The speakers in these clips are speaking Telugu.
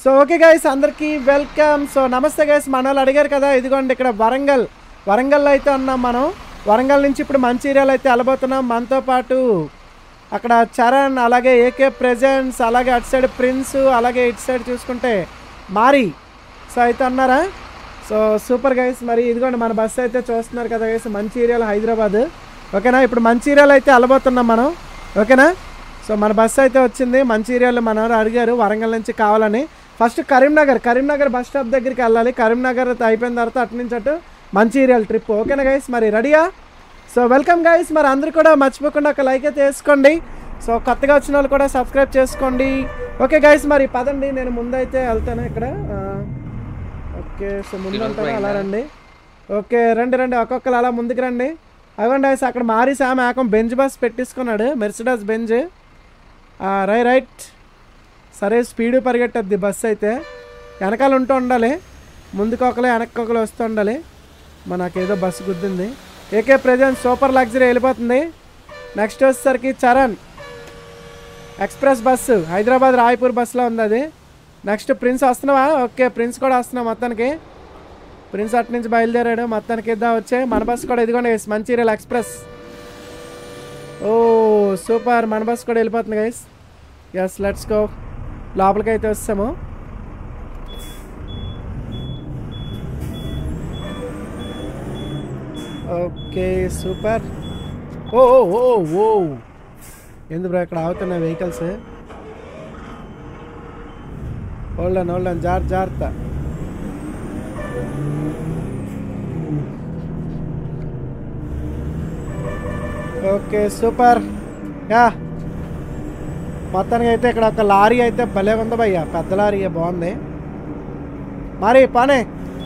సో ఓకే గైస్ అందరికీ వెల్కమ్ సో నమస్తే గైస్ మన వాళ్ళు అడిగారు కదా ఇదిగోండి ఇక్కడ వరంగల్ వరంగల్లో అయితే ఉన్నాం మనం వరంగల్ నుంచి ఇప్పుడు మంచిర్యాల అయితే వెళ్ళబోతున్నాం మనతో పాటు అక్కడ చరణ్ అలాగే ఏకే ప్రెజెంట్స్ అలాగే అటు సైడ్ ప్రిన్స్ అలాగే ఇటు సైడ్ చూసుకుంటే మారి సో అయితే అన్నారా సో సూపర్ గైస్ మరి ఇదిగోండి మన బస్సు అయితే చూస్తున్నారు కదా గైస్ మంచిర్యాల హైదరాబాద్ ఓకేనా ఇప్పుడు మంచిర్యాల అయితే వెళ్ళబోతున్నాం మనం ఓకేనా సో మన బస్సు అయితే వచ్చింది మంచిర్యాల మన వారు అడిగారు వరంగల్ నుంచి కావాలని first Karimnagar Karimnagar bus stop దగ్గరికి వెళ్ళాలి కరీంనగర్ అయిపోయిన తర్వాత అటు నుంచి అటు మంచిర్యాల ట్రిప్ ఓకేనా గైస్ మరి రెడీయా సో వెల్కమ్ గైస్ మరి అందరూ కూడా మర్చిపోకుండా ఒక లైక్ అయితే వేసుకోండి సో కొత్తగా వచ్చిన వాళ్ళు కూడా సబ్స్క్రైబ్ చేసుకోండి ఓకే గైస్ మరి పదండి నేను ముందైతే వెళ్తాను ఇక్కడ ఆ, ఓకే సో ముందు ఉంటాను అలా రండి ఓకే రండి రండి ఒక్కొక్కరు అలా ముందుకు రండి అవ్వండి గైస్ అక్కడ మారి సామ్ ఏకం బెంచ్ బస్ పెట్టించుకున్నాడు మెర్సిడస్ బెంజ్ రై రైట్ సరే స్పీడ్ పరిగెట్టద్ది బస్సు అయితే వెనకాల ఉంటూ ఉండాలి ముందుకు ఒకరు వెనక్కి ఒకరు వస్తూ ఉండాలి మనకేదో బస్సు గుద్దింది ఏకే ప్రజెంట్ సూపర్ లగ్జరీ వెళ్ళిపోతుంది నెక్స్ట్ వచ్చేసరికి చరణ్ ఎక్స్ప్రెస్ బస్సు హైదరాబాద్ రాయపూర్ బస్సులో ఉంది అది నెక్స్ట్ ప్రిన్స్ వస్తున్నావా ఓకే ప్రిన్స్ కూడా వస్తున్నావు మొత్తానికి ప్రిన్స్ అటు నుంచి బయలుదేరాడు మొత్తానికి ఇద్దా వచ్చే మన బస్సు కూడా ఇదిగోండి guys, మంచిర్యాల ఎక్స్ప్రెస్ ఓ సూపర్ మన బస్సు కూడా వెళ్ళిపోతుంది గైస్ ఎస్ లెట్స్ గో లోపలికి అయితే వస్తాము ఓకే సూపర్ ఓ ఓ ఓ ఓ ఎందుకు బ్రో ఇక్కడ ఆగుతున్నాయి వెహికల్స్ హోల్డన్ హోల్డన్ జార్ జాగ్రత్త ఓకే సూపర్ యా మొత్తానికి అయితే ఇక్కడ ఒక లారీ అయితే భలే ఉంది భయ్య పెద్ద లారీ బాగుంది మరి పానే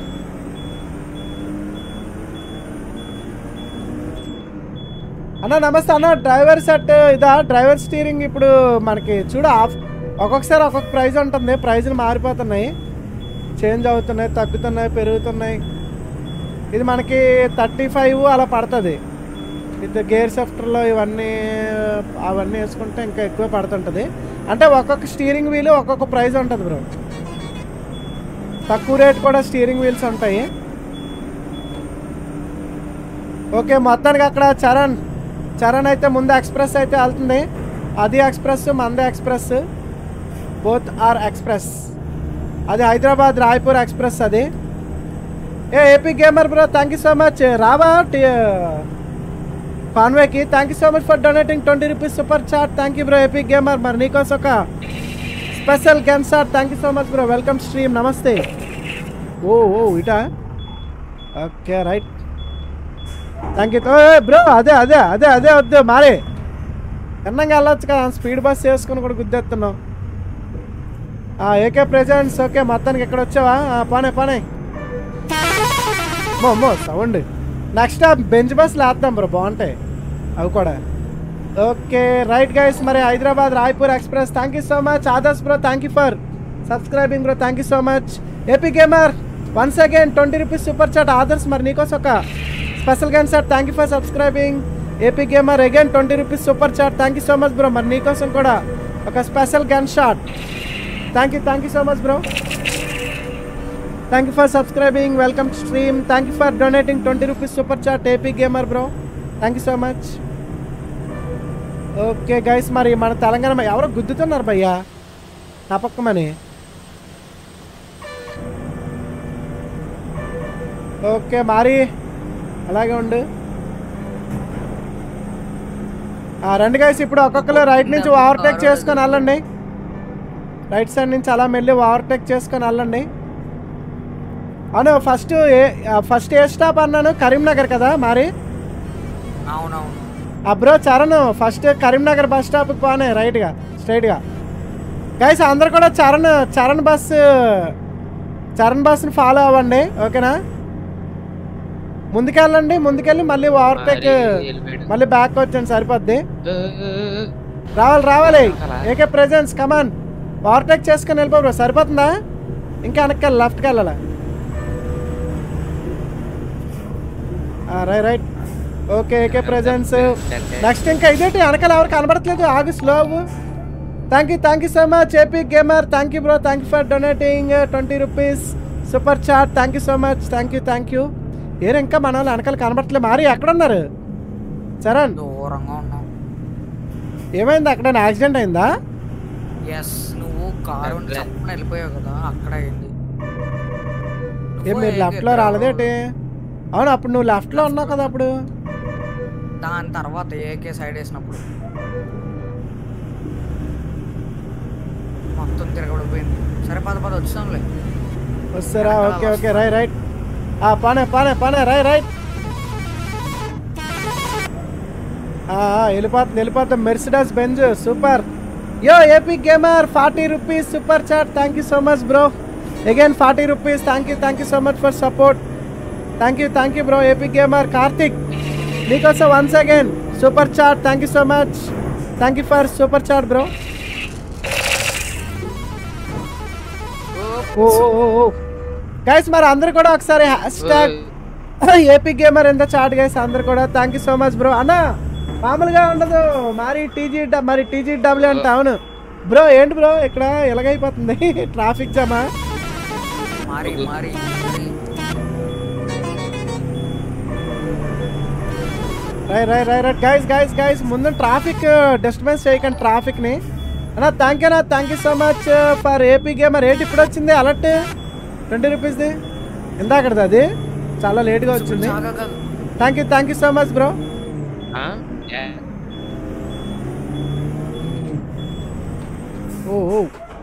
అన్న నమస్తే అన్న డ్రైవర్ సెట్ ఇదా డ్రైవర్ స్టీరింగ్ ఇప్పుడు మనకి చూడ ఆఫ్ ఒక్కొక్కసారి ఒక్కొక్క ప్రైజ్ ఉంటుంది ప్రైజ్లు మారిపోతున్నాయి చేంజ్ అవుతున్నాయి తగ్గుతున్నాయి పెరుగుతున్నాయి ఇది మనకి థర్టీ ఫైవ్ అలా పడుతుంది విత్ గేర్ షిఫ్టర్లో ఇవన్నీ అవన్నీ వేసుకుంటే ఇంకా ఎక్కువ పడుతుంటుంది అంటే ఒక్కొక్క స్టీరింగ్ వీల్ ఒక్కొక్క ప్రైజ్ ఉంటుంది బ్రో తక్కువ రేట్ కూడా స్టీరింగ్ వీల్స్ ఉంటాయి ఓకే మొత్తానికి అక్కడ చరణ్ చరణ్ అయితే ముందు ఎక్స్ప్రెస్ అయితే వెళ్తుంది అది ఎక్స్ప్రెస్ మందే ఎక్స్ప్రెస్ బోత్ ఆర్ ఎక్స్ప్రెస్ అది హైదరాబాద్ రాయ్పూర్ ఎక్స్ప్రెస్ అది A AP gamer bro thank you so much రావా కాన్వేకి thank you so much for donating twenty rupees super chat thank you bro AP gamer మరి నీకోసం ఒక special gun sir thank you so much bro welcome stream నమస్తే ఓ ఓ ఇటా okay right thank you bro అదే అదే అదే అదే వద్దు మారే ఎన్నంగా వెళ్ళొచ్చు కదా స్పీడ్ బస్ చేసుకుని కూడా గుద్దేస్తున్నావు ఏకే ప్రెజెంట్స్ ఓకే మొత్తానికి ఎక్కడ వచ్చావా ఆ, పోనే పోనే మో మో సౌండ్ నెక్స్ట్ ఆ బెంచ్ బస్ లేద్దాం బ్రో బాగుంటాయి అవి కూడా ఓకే రైట్ గైస్ మరి Hyderabad Raipur express thank you so much others bro thank you for subscribing bro thank you so much AP gamer once again twenty rupees super chat others మరి నీకోసం ఒక special gun sir thank you for subscribing AP gamer again twenty rupees super chat thank you so much bro మరి నీకోసం కూడా ఒక special gun shot thank you thank you so much bro thank you for subscribing welcome to stream thank you for donating twenty rupees super chat AP gamer bro thank you so much okay guys మరి మన తెలంగాణ మ- ఎవరో గుద్దుతున్నారు భయ్యా నా పక్కమని ఓకే మరి అలాగే ఉండు ఆ, రండి గైస్ ఇప్పుడు ఒక్కొక్కరు రైట్ నుంచి ఓవర్టేక్ చేసుకొని వెళ్ళండి రైట్ సైడ్ నుంచి అలా మెల్లి ఓవర్టేక్ చేసుకొని వెళ్ళండి అవును first A first A stop అన్నాను కరీంనగర్ కదా మరి అవునవును ఆ bro Charan first Karimnagar bus స్టాప్కి పోనే రైట్గా స్ట్రైట్గా గైస్ అందరు కూడా చరణ్ చరణ్ బస్ చరణ్ బస్ని ఫాలో అవ్వండి ఓకేనా ముందుకెళ్ళండి ముందుకెళ్ళి మళ్ళీ ఓవర్టేక్ మరి వెళ్ళిపోయాడు. మళ్ళీ బ్యాక్ వచ్చాను సరిపోద్ది ఏ, ఏ, ఏ, రావాలి రావాలి అలా? ఏకే ప్రెజెన్స్ కమాన్ ఓవర్టేక్ చేసుకొని వెళ్ళిపో బ్రో సరిపోతుందా ఇంకా వెనక్కి వెళ్ళి లెఫ్ట్కి వెళ్ళాలా right right okay AK presence next ఇంకా ఇదేంటి వెనకాల ఎవరు కనబడట్లేదు ఆగు slow thank you thank you so much AP gamer thank you bro thank you for donating twenty rupees super chat thank you so much thank you thank you ఏరు ఇంకా మన వాళ్ళు వెనకాల కనబట్టలేదు మారి ఎక్కడున్నారు చరణ్ దూరంగా ఉన్నావు ఏమైంది అక్కడ యాక్సిడెంట్ అయిందా ఎస్ నువ్వు కారు అట్లే. చప్పున వెళ్ళిపోయావు కదా అక్కడ అయింది ఏం నువ్వు మీరు ఏం లెఫ్ట్లో చెప్పావు? రాలేదేటి అవును అప్పుడు నువ్వు లెఫ్ట్లో ఉన్నావు కదా అప్పుడు దాని తర్వాత ఏకే సైడ్ వేసినప్పుడు మొత్తం తిరగబడిపోయింది సరే పద పద వచ్చాంలే వస్తారా ఓకే ఓకే రై రైట్ ఆ పానే పానే పానే రై రైట్ ఆ, ఆ, వెళ్ళిపోతుంది వెళ్ళిపోతుంది Mercedes Benz super yo AP gamer forty rupees super chat thank you so much bro again forty rupees thank you thank you so much for support thank you thank you bro AP gamer Karthik నీకోసం once again super chat thank you so much thank you for super chat bro ఓ ఓ ఓ ఓ గైస్ మరి అందరు కూడా ఒకసారి హ్యాష్ ట్యాగ్ ఏపీ గేమర్ ఎంత చాట్ గైస్ అందరు కూడా thank you so much bro అన్న మామూలుగా ఉండదు మరి టీజీ డ- మరి టీజీ డబ్ల్యూ అంటే అవును బ్రో ఏంటి బ్రో ఇక్కడ ఎలాగైపోతుంది ట్రాఫిక్ జామా మారి మారి మారి. రై రై రై రైట్ గైస్ గైస్ గైస్ ముందు ట్రాఫిక్ డిస్టర్బెన్స్ చేయకండి ట్రాఫిక్ని అన్న థ్యాంక్ యూ అన్న thank you so much for AP gamer rate ఇప్పుడు వచ్చింది అలర్ట్ ట్వంటీ రూపీస్ది ఇందాకది అది చాలా లేట్గా వచ్చింది ఆగు, ఆగు, ఆగు. Thank you thank you so much bro ఆ? ఏ? ఓ ఓ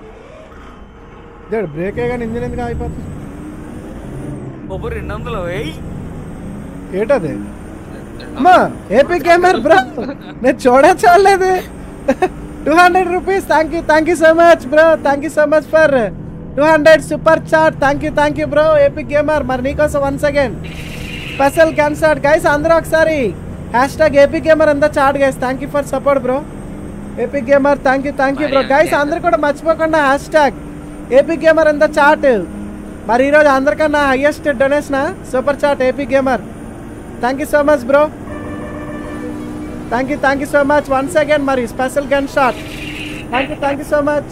దేడు బ్రేక్ కానీ ఇంజిన్ ఎందుకు అయిపోతుంది ఒబ్బు రెండు వందలు వెయ్యి ఏంటది అమ్మా ఏపీ గేమర్ బ్రో నేను చూడే చూడలేదు two hundred rupees thank you thank you so much bro thank you so much for two hundred super chat thank you thank you bro AP gamer మరి నీకోసం once again special cancer guys అందరూ ఒకసారి హ్యాష్ ట్యాగ్ ఏపీ గేమర్ అంతా chat guys thank you for support bro AP gamer thank you thank you bro మరి గైస్ అంతే. అందరూ కూడా మర్చిపోకుండా హ్యాష్ ట్యాగ్ ఏపీ గేమర్ అంతా చాట్ మరి ఈరోజు అందరికన్నా highest donation super chat AP gamer thank you so much bro thank you thank you so much once again మరి special gun shot thank you thank you so much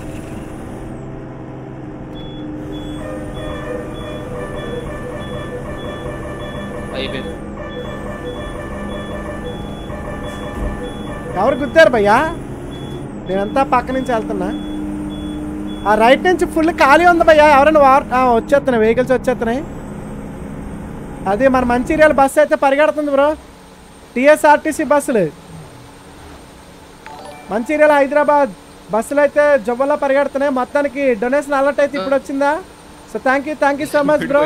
అయిపోయింది ఎవరు గుద్దారు భయ్యా నేనంతా పక్క నుంచి వెళ్తున్నా ఆ రైట్ నుంచి ఫుల్ ఖాళీ ఉంది భయ్యా ఎవరైనా వార్ ఆ, వచ్చేస్తున్నాయి వెహికల్స్ వచ్చేస్తున్నాయి అది మన మంచిర్యాల బస్సు అయితే పరిగెడుతుంది బ్రో టీఎస్ఆర్టీసీ బస్సులు మంచిర్యాల హైదరాబాద్ బస్సులు అయితే జవ్వలా పరిగెడుతున్నాయి మొత్తానికి డొనేషన్ అలర్ట్ అయితే ఇప్పుడు వచ్చిందా so thank you thank you so much bro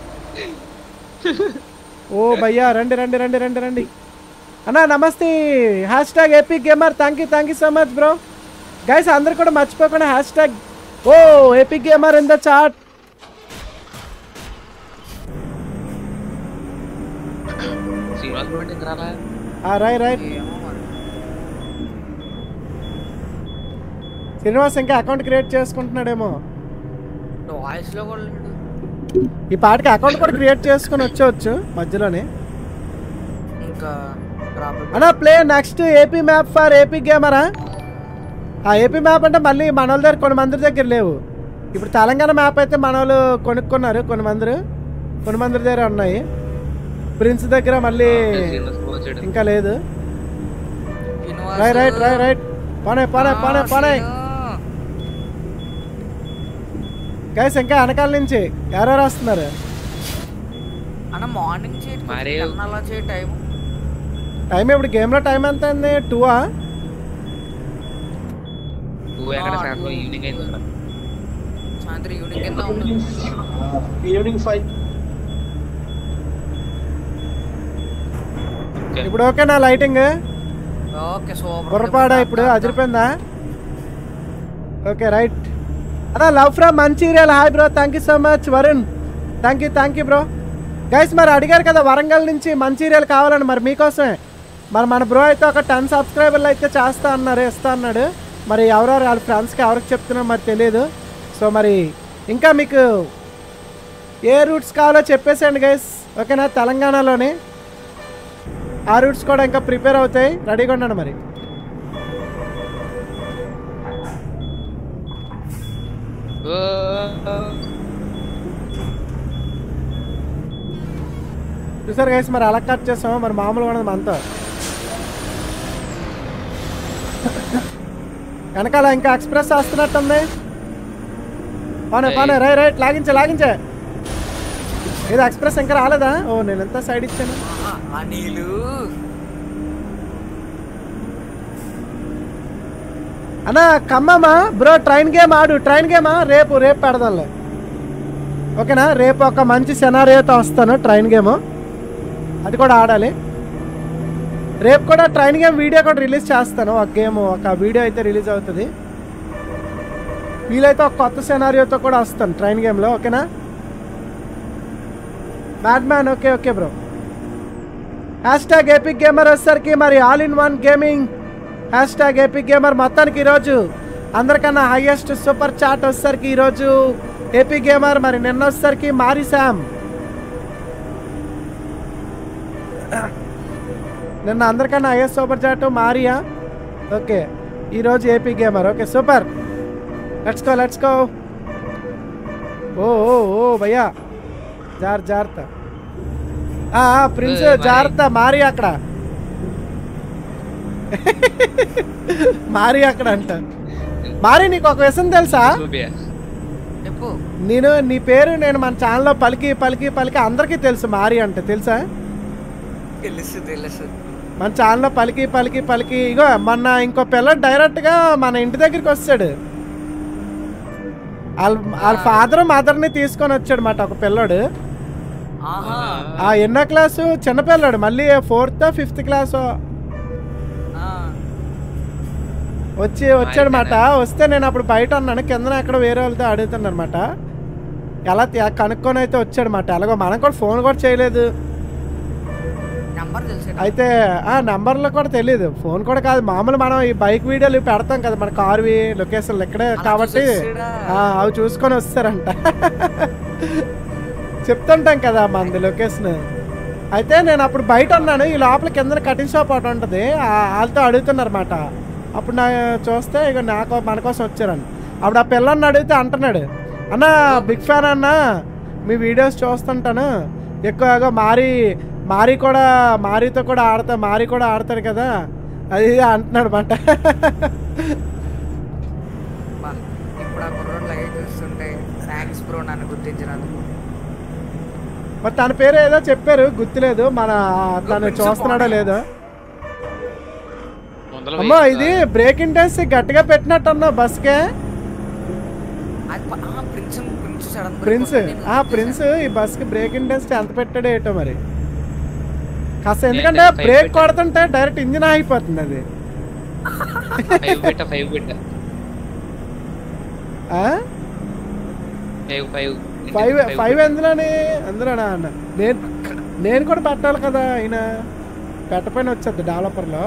ఓ భయ్యా రండి రండి రండి రండి రండి అన్న నమస్తే hashtag AP gamer thank you thank you so much bro guys అందరు కూడా మర్చిపోకుండా హ్యాష్ ట్యాగ్ ఓ AP gamer in the chat Srinivas బట్టి రాలా రైట్ రైట్ ఏమో మరి శ్రీనివాస్ ఇంకా అకౌంట్ క్రియేట్ చేసుకుంటున్నాడేమో వాయిస్ లో కూడా లేడు ఈ పాటికి అకౌంట్ కూడా క్రియేట్ చేసుకుని వచ్చేవచ్చు మధ్యలోనే ఇంకా రాబోయే అన్నా play next AP map for AP గేమరా ఆ ఏపీ మ్యాప్ అంటే మళ్ళీ మన వాళ్ళ దగ్గర కొన్ని మంది దగ్గర లేవు ఇప్పుడు తెలంగాణ మ్యాప్ అయితే మన వాళ్ళు కొనుక్కున్నారు కొన్ని మంది కొన్ని మంది దగ్గర ఉన్నాయి ప్రిన్స్ దగ్గర మళ్ళీ శ్రీనివాస్ వచ్చాడు ఇంకా లేదు Srinivas right right right right పోనే పోనే పోనే ఆ, పోనే శ్రీను. గైస్ ఇంకా వెనకాల నుంచి ఎవరెవరు వస్తున్నారు అన్న మార్నింగ్ చేయి మరి- అలా చేయి టైం టైం ఇప్పుడు గేమ్లో టైం ఎంత అయింది టూవా నువ్వు ఎక్కడ సాయంత్రం ఈవినింగ్ అయింది అక్కడ సాయంత్రం ఈవినింగ్ కింద ఉంది ఈవినింగ్ ఫైవ్ ఓకే. ఇప్పుడు ఓకేనా లైటింగ్ ఓకే సూపర్ బుర్రపాడ ఇప్పుడు అదిరిపోయిందా ఓకే రైట్ అదా love from Mancherial hi bro thank you so much Varun thank you thank you bro guys మరి అడిగారు కదా వరంగల్ నుంచి మంచిర్యాల కావాలని మరి మీకోసమే మరి మన బ్రో అయితే ఒక టెన్ సబ్స్క్రైబర్లు అయితే చేస్తా అన్నారు ఇస్తా అన్నాడు మరి ఎవరెవరు వాళ్ళ ఫ్రెండ్స్కి ఎవరికి చెప్తున్నా మరి తెలియదు సో మరి ఇంకా మీకు ఏ రూట్స్ కావాలో చెప్పేసేయండి గైస్ ఓకేనా తెలంగాణలోని ఆ రూట్స్ కూడా ఇంకా ప్రిపేర్ అవుతాయి రెడీగా ఉండండి మరి ఓ, చూసారు గైస్ మరి అలా కట్ చేసాం మరి మామూలుగా ఉన్నది మనతో వెనకాల ఇంకా ఎక్స్ప్రెస్ వస్తున్నట్టుంది పనే పనే రై రైట్ లాగించే లాగించే ఏదో ఎక్స్ప్రెస్ ఇంకా రాలేదా ఓ నేను ఎంత సైడ్ ఇచ్చాను ఆహా, అనిలు అన్న ఖమ్మమ్మా బ్రో ట్రైన్ గేమ్ ఆడు ట్రైన్ గేమా రేపు రేపు పెడదాంలే ఓకేనా రేపు ఒక మంచి సెనారియోతో వస్తాను ట్రైన్ గేమ్ అది కూడా ఆడాలి రేపు కూడా ట్రైన్ గేమ్ వీడియో కూడా రిలీజ్ చేస్తాను ఒక గేమ్ ఒక వీడియో అయితే రిలీజ్ అవుతుంది వీలైతే ఒక కొత్త సెనారియోతో కూడా వస్తాను ట్రైన్ గేమ్లో ఓకేనా mad man okay okay bro hashtag epic gamer వచ్చేసరికి మరి all in one gaming hashtag epic gamer మొత్తానికి ఈరోజు అందరికన్నా హైయెస్ట్ సూపర్ చాట్ వచ్చేసరికి ఈరోజు ఎపిక్ గేమర్ మరి నిన్న వచ్చేసరికి మారి శామ్ నిన్న అందరికన్నా హైయెస్ట్ సూపర్ చాట్ మారియా ఓకే ఈరోజు AP gamer okay super let's go let's go ఓ ఓ ఓ భయ్యా జార్ జాగ్రత్త ఆ, ఆ, ప్రిన్స్ ఏ, మరి. జాగ్రత్త మారి అక్కడ మారి అక్కడ అంట మారి నీకు ఒక విషయం తెలుసా చూపియా. చెప్పు నేను నీ పేరు నేను మన ఛానల్లో పలికి పలికి పలికి అందరికీ తెలుసు మారి అంటే తెలుసా తెలుసు తెలుసు మన ఛానల్లో పలికి పలికి పలికి ఇగో మొన్న ఇంకో పిల్లడు డైరెక్ట్గా మన ఇంటి దగ్గరికి వస్తాడు వాళ్ళ వాళ్ళ ఫాదర్ మదర్ని తీసుకొని వచ్చాడు మాట ఒక పిల్లోడు ఆహా ఆ ఎన్నో క్లాసు చిన్న పిల్లాడు మళ్ళీ ఫోర్త్ ఫిఫ్త్ క్లాసు ఆ, వచ్చి వచ్చాడనమాట వస్తే నేను అప్పుడు బయట ఉన్నాను కింద ఎక్కడ వేరే వాళ్ళతో అడుగుతున్నానమాట ఎలా తీ- కనుక్కొని అయితే వచ్చాడనమాట ఎలాగో మనం కూడా ఫోన్ కూడా చేయలేదు నంబర్ తెలుసు అయితే ఆ నెంబర్లో కూడా తెలియదు ఫోన్ కూడా కాదు మామూలు మనం ఈ బైక్ వీడియోలు పెడతాం కదా మన కార్వి లొకేషన్లు ఇక్కడే అలా కాబట్టి చూసి వచ్చాడా? ఆ, అవి చూసుకొని వస్తారంట చెప్తుంటాం కదా మనది లొకేషన్ అయితే నేను అప్పుడు బయట ఉన్నాను ఈ లోపల కింద కటింగ్ షాప్ ఒకటి ఉంటుంది ఆ- వాళ్ళతో అడుగుతున్నారన్నమాట అప్పుడు నా చూస్తే ఇక నాకు మన కోసం వచ్చారని అప్పుడు ఆ పిల్లల్ని అడిగితే అంటున్నాడు అన్న బిగ్ ఫ్యాన్ అన్న మీ వీడియోస్ చూస్తుంటాను ఎక్కువగా మారి మారి కూడా మారితో కూడా ఆడతా మారి కూడా ఆడతాడు కదా అది ఇది అంటున్నాడు అనమాట బా, ఇప్పుడు ఆ కుర్రోడ్ లైవ్ చూస్తుంటే థ్యాంక్స్ బ్రో నన్ను గుర్తించినందుకు మరి తన పేరు ఏదో చెప్పారు గుర్తులేదు మన తను Prince చూస్తున్నాడో Bonnie. లేదో ముందర అమ్మో వెయ్యి. ఇది బ్రేకింగ్ టెన్స్ గట్టిగా పెట్టినట్టు అన్నా బస్కే అది ప- ఆ, ప్రిన్స్ ప్రిన్స్ సడన్ ప్రిన్స్ ఆ ప్రిన్స్ ఈ బస్కి బ్రేకింగ్ టెస్ట్ ఎంత పెట్టాడో ఏటో మరి కాస్త ఎందుకంటే నేను five బ్రేక్ పెట్టాను. కొడుతుంటే డైరెక్ట్ ఇంజిన్ ఆగిపోతుంది అది ఫైవ్ పెట్ట ఫైవ్ పెట్ట ఆ? ఫైవ్ ఫైవ్ ఫైవ్ ఫైవ్ ఎందులోని అందులోనా అన్న నేను నేను కూడా పెట్టాలి కదా ఆయన పెట్టపోయిన వచ్చేది డెవలపర్లో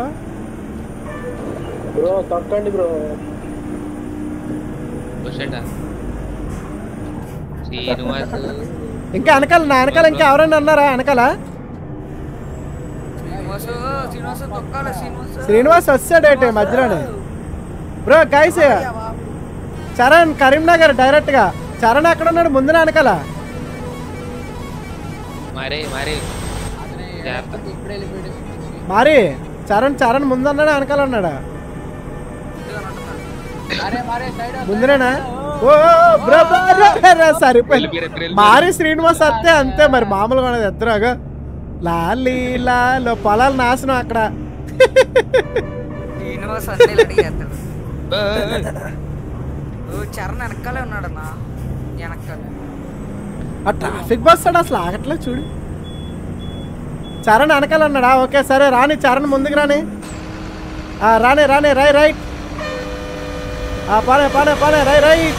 బ్రో తక్కండి బ్రో వచ్చేట శ్రీనివాస్ ఇంకా వెనకాల నా వెనకాల ఇంకా ఎవరైనా ఉన్నారా వెనకాల శ్రీనివాసు శ్రీనివాసు తొక్కాలి శ్రీనివాసు శ్రీనివాస్ వచ్చాడేటే మధ్యలోనే bro guys Charan Karimnagar direct గా చరణ్ ఎక్కడ ఉన్నాడు ముందు నా వెనకాల మరే మరే జాగ్రత్త. మరి చరణ్ చరణ్ ముందు ఉన్నాడా వెనకాల ఉన్నాడా ముందునేనా ఓ బ్రో బ్రో, బ్రో, బ్రో, సరిపోయింది వెళ్ళిపోయారు, వెళ్ళిపోయారు. మారి శ్రీనివాస్ వస్తే అంతే మరి మామూలుగా ఉన్నది ఇద్దరుగా లాలి లాలో పొలాలు నాశనం అక్కడ శ్రీనివాస్ అన్నీ రెడీ చేస్తాడు ఓ, ఓ చరణ్ వెనకాలే ఉన్నాడన్నా వెనకాలే ఆ ట్రాఫిక్ బస్ వాడు అసలు ఆగట్లేదు చూడు చరణ్ వెనకాల ఉన్నాడా ఓకే సరే రాని చరణ్ ముందుకు రాని ఆ, రాని రాని రై రైట్ ఆ, పానే పానే పానే రై రైట్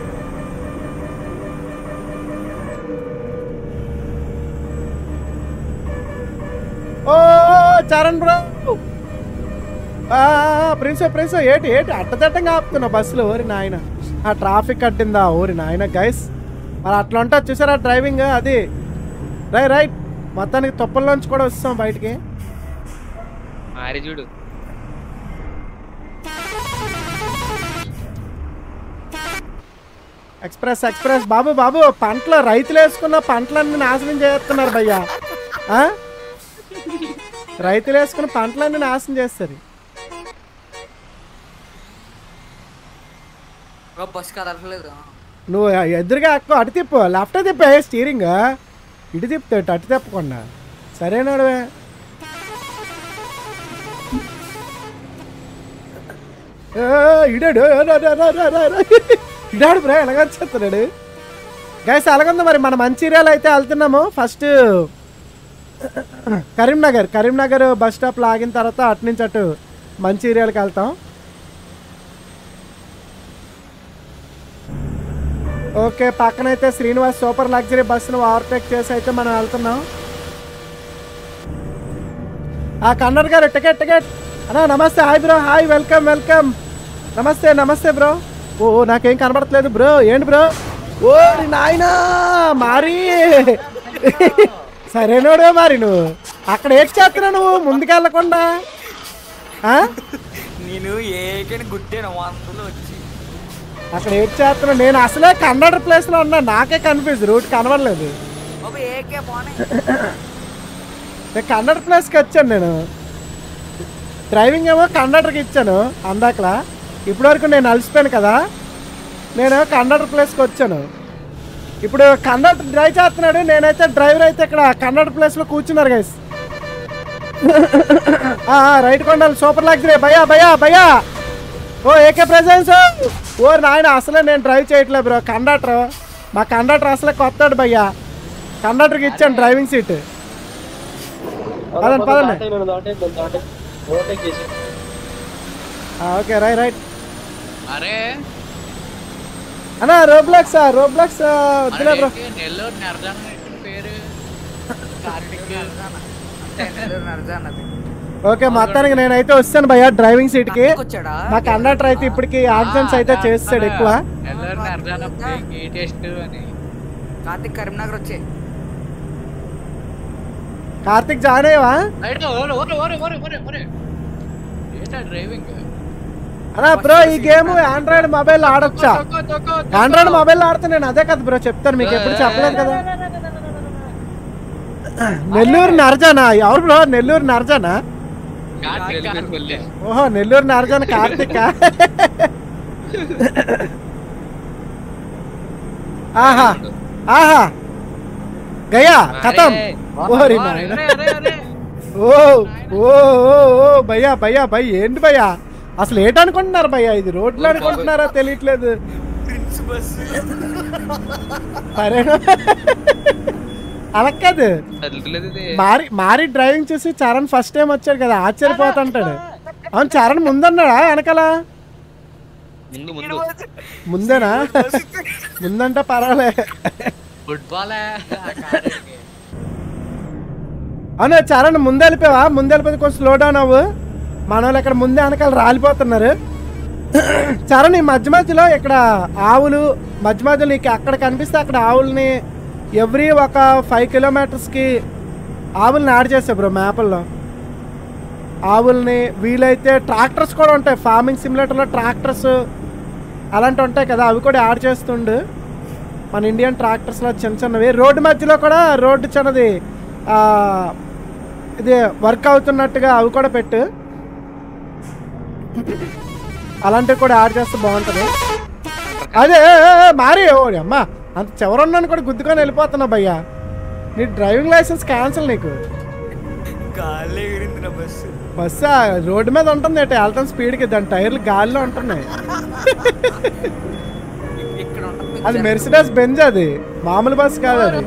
ఓ చరణ్ బ్రో ఆ, ప్రిన్స్ ప్రిన్స్ ఏటి ఏటి అట్టదట్టంగా ఆపుతున్నా బస్సులో ఓరి నాయన ఆ ట్రాఫిక్ కట్టిందా ఓరి నాయన గైస్ మరి అట్లా ఉంటుంది చూసారా డ్రైవింగ్ అది రై రైట్ మొత్తానికి తుప్పల్లోంచి కూడా వస్తాం బయటికి మారి చూడు ఎక్స్ప్రెస్ ఎక్స్ప్రెస్ బాబు బాబు పంటలు రైతులు వేసుకున్న పంటలన్నీ నాశనం చేస్తున్నారు భయ్యా ఆ? రైతులు వేసుకున్న పంటలన్నీ నాశనం చేస్తారు బ్రో బస్ కదలట్లేదు నువ్వు ఎదురుగా ఎక్కువ అటు తిప్పు లెఫ్ట్ తిప్పే స్టీరింగ్ ఇటు తిప్పుతాడు అటు తిప్పకుండా సరేనాడువే ఏ, ఇడాడు రా, రా, రా, రా, రా, రా. ఇడాడు బ్రా ఎలాగ వచ్చేస్తున్నాడు గైస్ అలాగుంది మరి మన మంచిర్యాల అయితే వెళ్తున్నాము ఫస్ట్ కరీంనగర్ కరీంనగర్ బస్ స్టాప్లో ఆగిన తర్వాత అటు నుంచి అటు మంచిర్యాలకి వెళ్తాం ఓకే పక్కనైతే శ్రీనివాస్ సూపర్ లగ్జరీ బస్సును ఓవర్టేక్ చేసి అయితే మనం వెళ్తున్నాం ఆ కన్నర్ గారు టికెట్ టికెట్ అన్నా నమస్తే hi bro hi welcome welcome నమస్తే నమస్తే బ్రో ఓ నాకేం కనబడట్లేదు బ్రో ఏంటి బ్రో ఓ నాయనా మారి సరేనోడే మరి నువ్వు అక్కడ ఏం చేస్తున్నావు నువ్వు ముందుకెళ్ళకుండా ఆ? నేను ఏకని గుట్టాను వందలు వచ్చి అక్కడ ఏం చేస్తున్నావు నేను అసలే కన్నడ ప్లేస్లో ఉన్నా నాకే కన్ఫ్యూజ్ రూట్ కనబడలేదు బాబు ఏకే పోనీ నేను కన్నడ ప్లేస్కి వచ్చాను నేను డ్రైవింగ్ ఏమో కండక్టర్కి ఇచ్చాను అందాకలా ఇప్పటివరకు నేను అలసిపోయాను కదా నేను కండక్టర్ ప్లేస్కి వచ్చాను ఇప్పుడు కండక్టర్ డ్రైవ్ చేస్తున్నాడు నేనైతే డ్రైవర్ అయితే ఇక్కడ కండక్టర్ ప్లేస్లో కూర్చున్నారు గైస్ రైట్ కొండాలి సూపర్ లగ్జరీ భయ్యా భయ్యా భయ్యా ఓ ఏకే ప్రెజెన్స్ ఓ నాయన అసలే నేను డ్రైవ్ చేయట్లేదు బ్రో కండక్టర్ మా కండక్టర్ అసలే కొత్తాడు భయ్యా కండక్టర్కి ఇచ్చాను డ్రైవింగ్ సీట్ పదండి, పదండి. దాటే నన్ను దాటే నన్ను దాటే ఓవర్టేక్ చేసి ఓకే రైట్ రైట్ అరే అన్నా రోబ్లాక్స్ రోబ్లాక్స్ వద్దులే బ్రో అరే, నెల్లూరు నరజాన పేరు కార్తిక్ అంతే నెల్లూరు నరజాన్ అది ఓకే మొత్తానికి నేనైతే వస్తాను భయ్యా డ్రైవింగ్ సీట్ కి వచ్చాడా మా కండక్టర్ అయితే ఇప్పటికి యాక్సిడెంట్స్ అయితే చేస్తాడు ఎక్కువ నెల్లూరు నరజాన ఈ టెస్ట్ అని కార్తిక్ కరీంనగర్ వచ్చే కార్తిక్ జాయిన్ అయ్యవా రైట్ ఓరే ఓరే ఓరే ఓరే ఓరే ఓరే ఏంటా డ్రైవింగ్ అన్నా బ్రో ఈ గేమ్ ఆండ్రాయిడ్ మొబైల్ ఆడొచ్చా ఆండ్రాయిడ్ మొబైల్ ఆడితే నేను అదే కదా బ్రో చెప్తాను మీకు ఎప్పుడు చెప్పలేదు కదా నెల్లూరు నరజానా ఎవరు బ్రో నెల్లూరు నరజానా కార్తిక్ ఓహో నెల్లూరు నరజాన కార్తిక్ ఆహా ఆహా గయా కథం ఓరి నాయన ఓ ఓ ఓ ఓ భయ్యా భయ్యా భయ్ ఏంటి భయ్యా అసలు ఏంటనుకుంటున్నారు భయ్యా ఇది రోడ్లు అనుకుంటున్నారా తెలియట్లేదు ప్రిన్స్ బస్ సరేనా అలా కాదు వదలట్లేదు ఇది. మారి మారి డ్రైవింగ్ చూసి చరణ్ ఫస్ట్ టైం వచ్చాడు కదా ఆశ్చర్యపోతుంటాడు అవును చరణ్ ముందన్నాడా వెనకాల ముందు ముందు ముందేనా ముందంటే పర్వాలే ఫుట్బాల్ అవును చరణ్ ముందు వెళ్ళిపోయావా ముందు వెళ్ళిపోతే కొంచెం స్లో డౌన్ అవ్వు మన వాళ్ళు ఇక్కడ ముందే వెనకాల రాలిపోతున్నారు చరణ్ ఈ మధ్య మధ్యలో ఇక్కడ ఆవులు మధ్య మధ్యలో నీకు అక్కడ కనిపిస్తే అక్కడ ఆవుల్ని ఎవ్రీ ఒక ఫైవ్ కిలోమీటర్స్కి ఆవుల్ని యాడ్ చేస్తాయి బ్రో మ్యాప్ల్లో ఆవుల్ని వీలైతే ట్రాక్టర్స్ కూడా ఉంటాయి ఫార్మింగ్ సిమ్యులేటర్లో ట్రాక్టర్స్ అలాంటివి ఉంటాయి కదా అవి కూడా యాడ్ చేస్తుండు మన ఇండియన్ ట్రాక్టర్స్లో చిన్న చిన్నవి రోడ్డు మధ్యలో కూడా రోడ్డు చిన్నది ఆ, ఇది వర్క్ అవుతున్నట్టుగా అవి కూడా పెట్టు అలాంటివి కూడా యాడ్ చేస్తే బాగుంటుంది అదే ఏ, ఏ, ఏ, మారి ఓ అమ్మా అంత చివరున్నాను కూడా గుద్దుకొని వెళ్ళిపోతున్నా భయ్యా నీ డ్రైవింగ్ లైసెన్స్ క్యాన్సిల్ నీకు గాలి ఎగిరింది నా బస్సు బస్సు ఆ రోడ్డు మీద ఉంటుంది ఏంటి వెళ్తాం స్పీడ్కి దాని టైర్లు గాలిలో ఉంటున్నాయి ఇక్కడ ఉంటుంది అది మెర్సిడస్ బెంజ్ అది మామూలు బస్ కాదు అది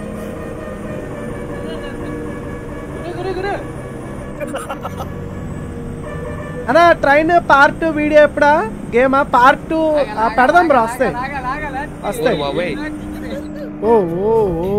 అన్నా ట్రైన్ పార్ట్ టూ వీడియో ఎప్పుడా గేమా పార్ట్ టూ పెడదాం బ్రో వస్తాయి వస్తాయి బాబాయ్ ఓ ఓ ఓ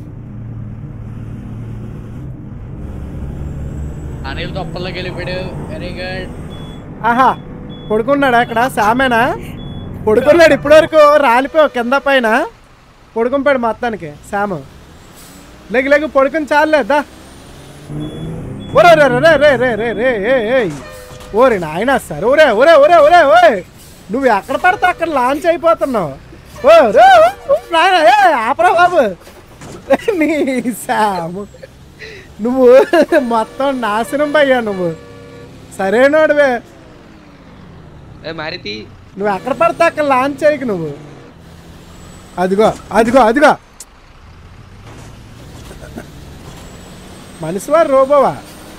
అనిల్ తొప్పల్లోకి వెళ్ళిపోయాడు వెరీ గుడ్ ఆహా పడుకున్నాడా ఇక్కడ సామేనా పడుకున్నాడు ఇప్పటివరకు రాలిపోయావు కింద పైన పడుకుంటాడు మొత్తానికి శాము లెగి లెగి పడుకుని చాలేదా ఒరే రే రే రే రే రే రే ఏ ఏయ్ ఓరే నాయన సార్ ఒరే ఒరే ఒరే ఒరే ఓయ్ నువ్వు ఎక్కడ పడితే అక్కడ లాంచ్ అయిపోతున్నావు ఓ రో నాయనా, ఏ, ఆపరా బాబు నీ సాము నువ్వు మొత్తం నాశనం భయ్యా నువ్వు సరేనోడివే ఏ మారుతి నువ్వు ఎక్కడ పడితే అక్కడ లాంచ్ చేయకు నువ్వు అదిగో అదిగో అదిగో మనిషివా రోబోవా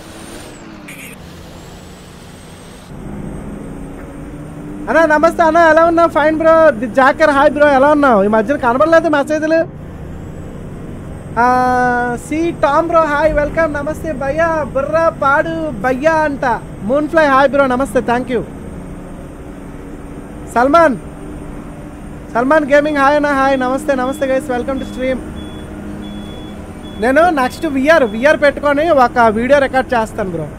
అన్నా నమస్తే అన్న ఎలా ఉన్నావు fine bro the joker hi bro ఎలా ఉన్నావు ఈ మధ్యన కనబడలేదు మెసేజ్లు సి టామ్ బ్రో హాయ్ వెల్కమ్ నమస్తే భయ్యా బుర్రా పాడు భయ్యా అంట మూన్ ఫ్లై హాయ్ బ్రో నమస్తే thank you Salman Salman gaming hi అన్న హాయ్ నమస్తే నమస్తే గైస్ వెల్కమ్ టు స్ట్రీమ్ నేను నెక్స్ట్ విఆర్ విఆర్ పెట్టుకొని ఒక వీడియో రికార్డ్ చేస్తాను బ్రో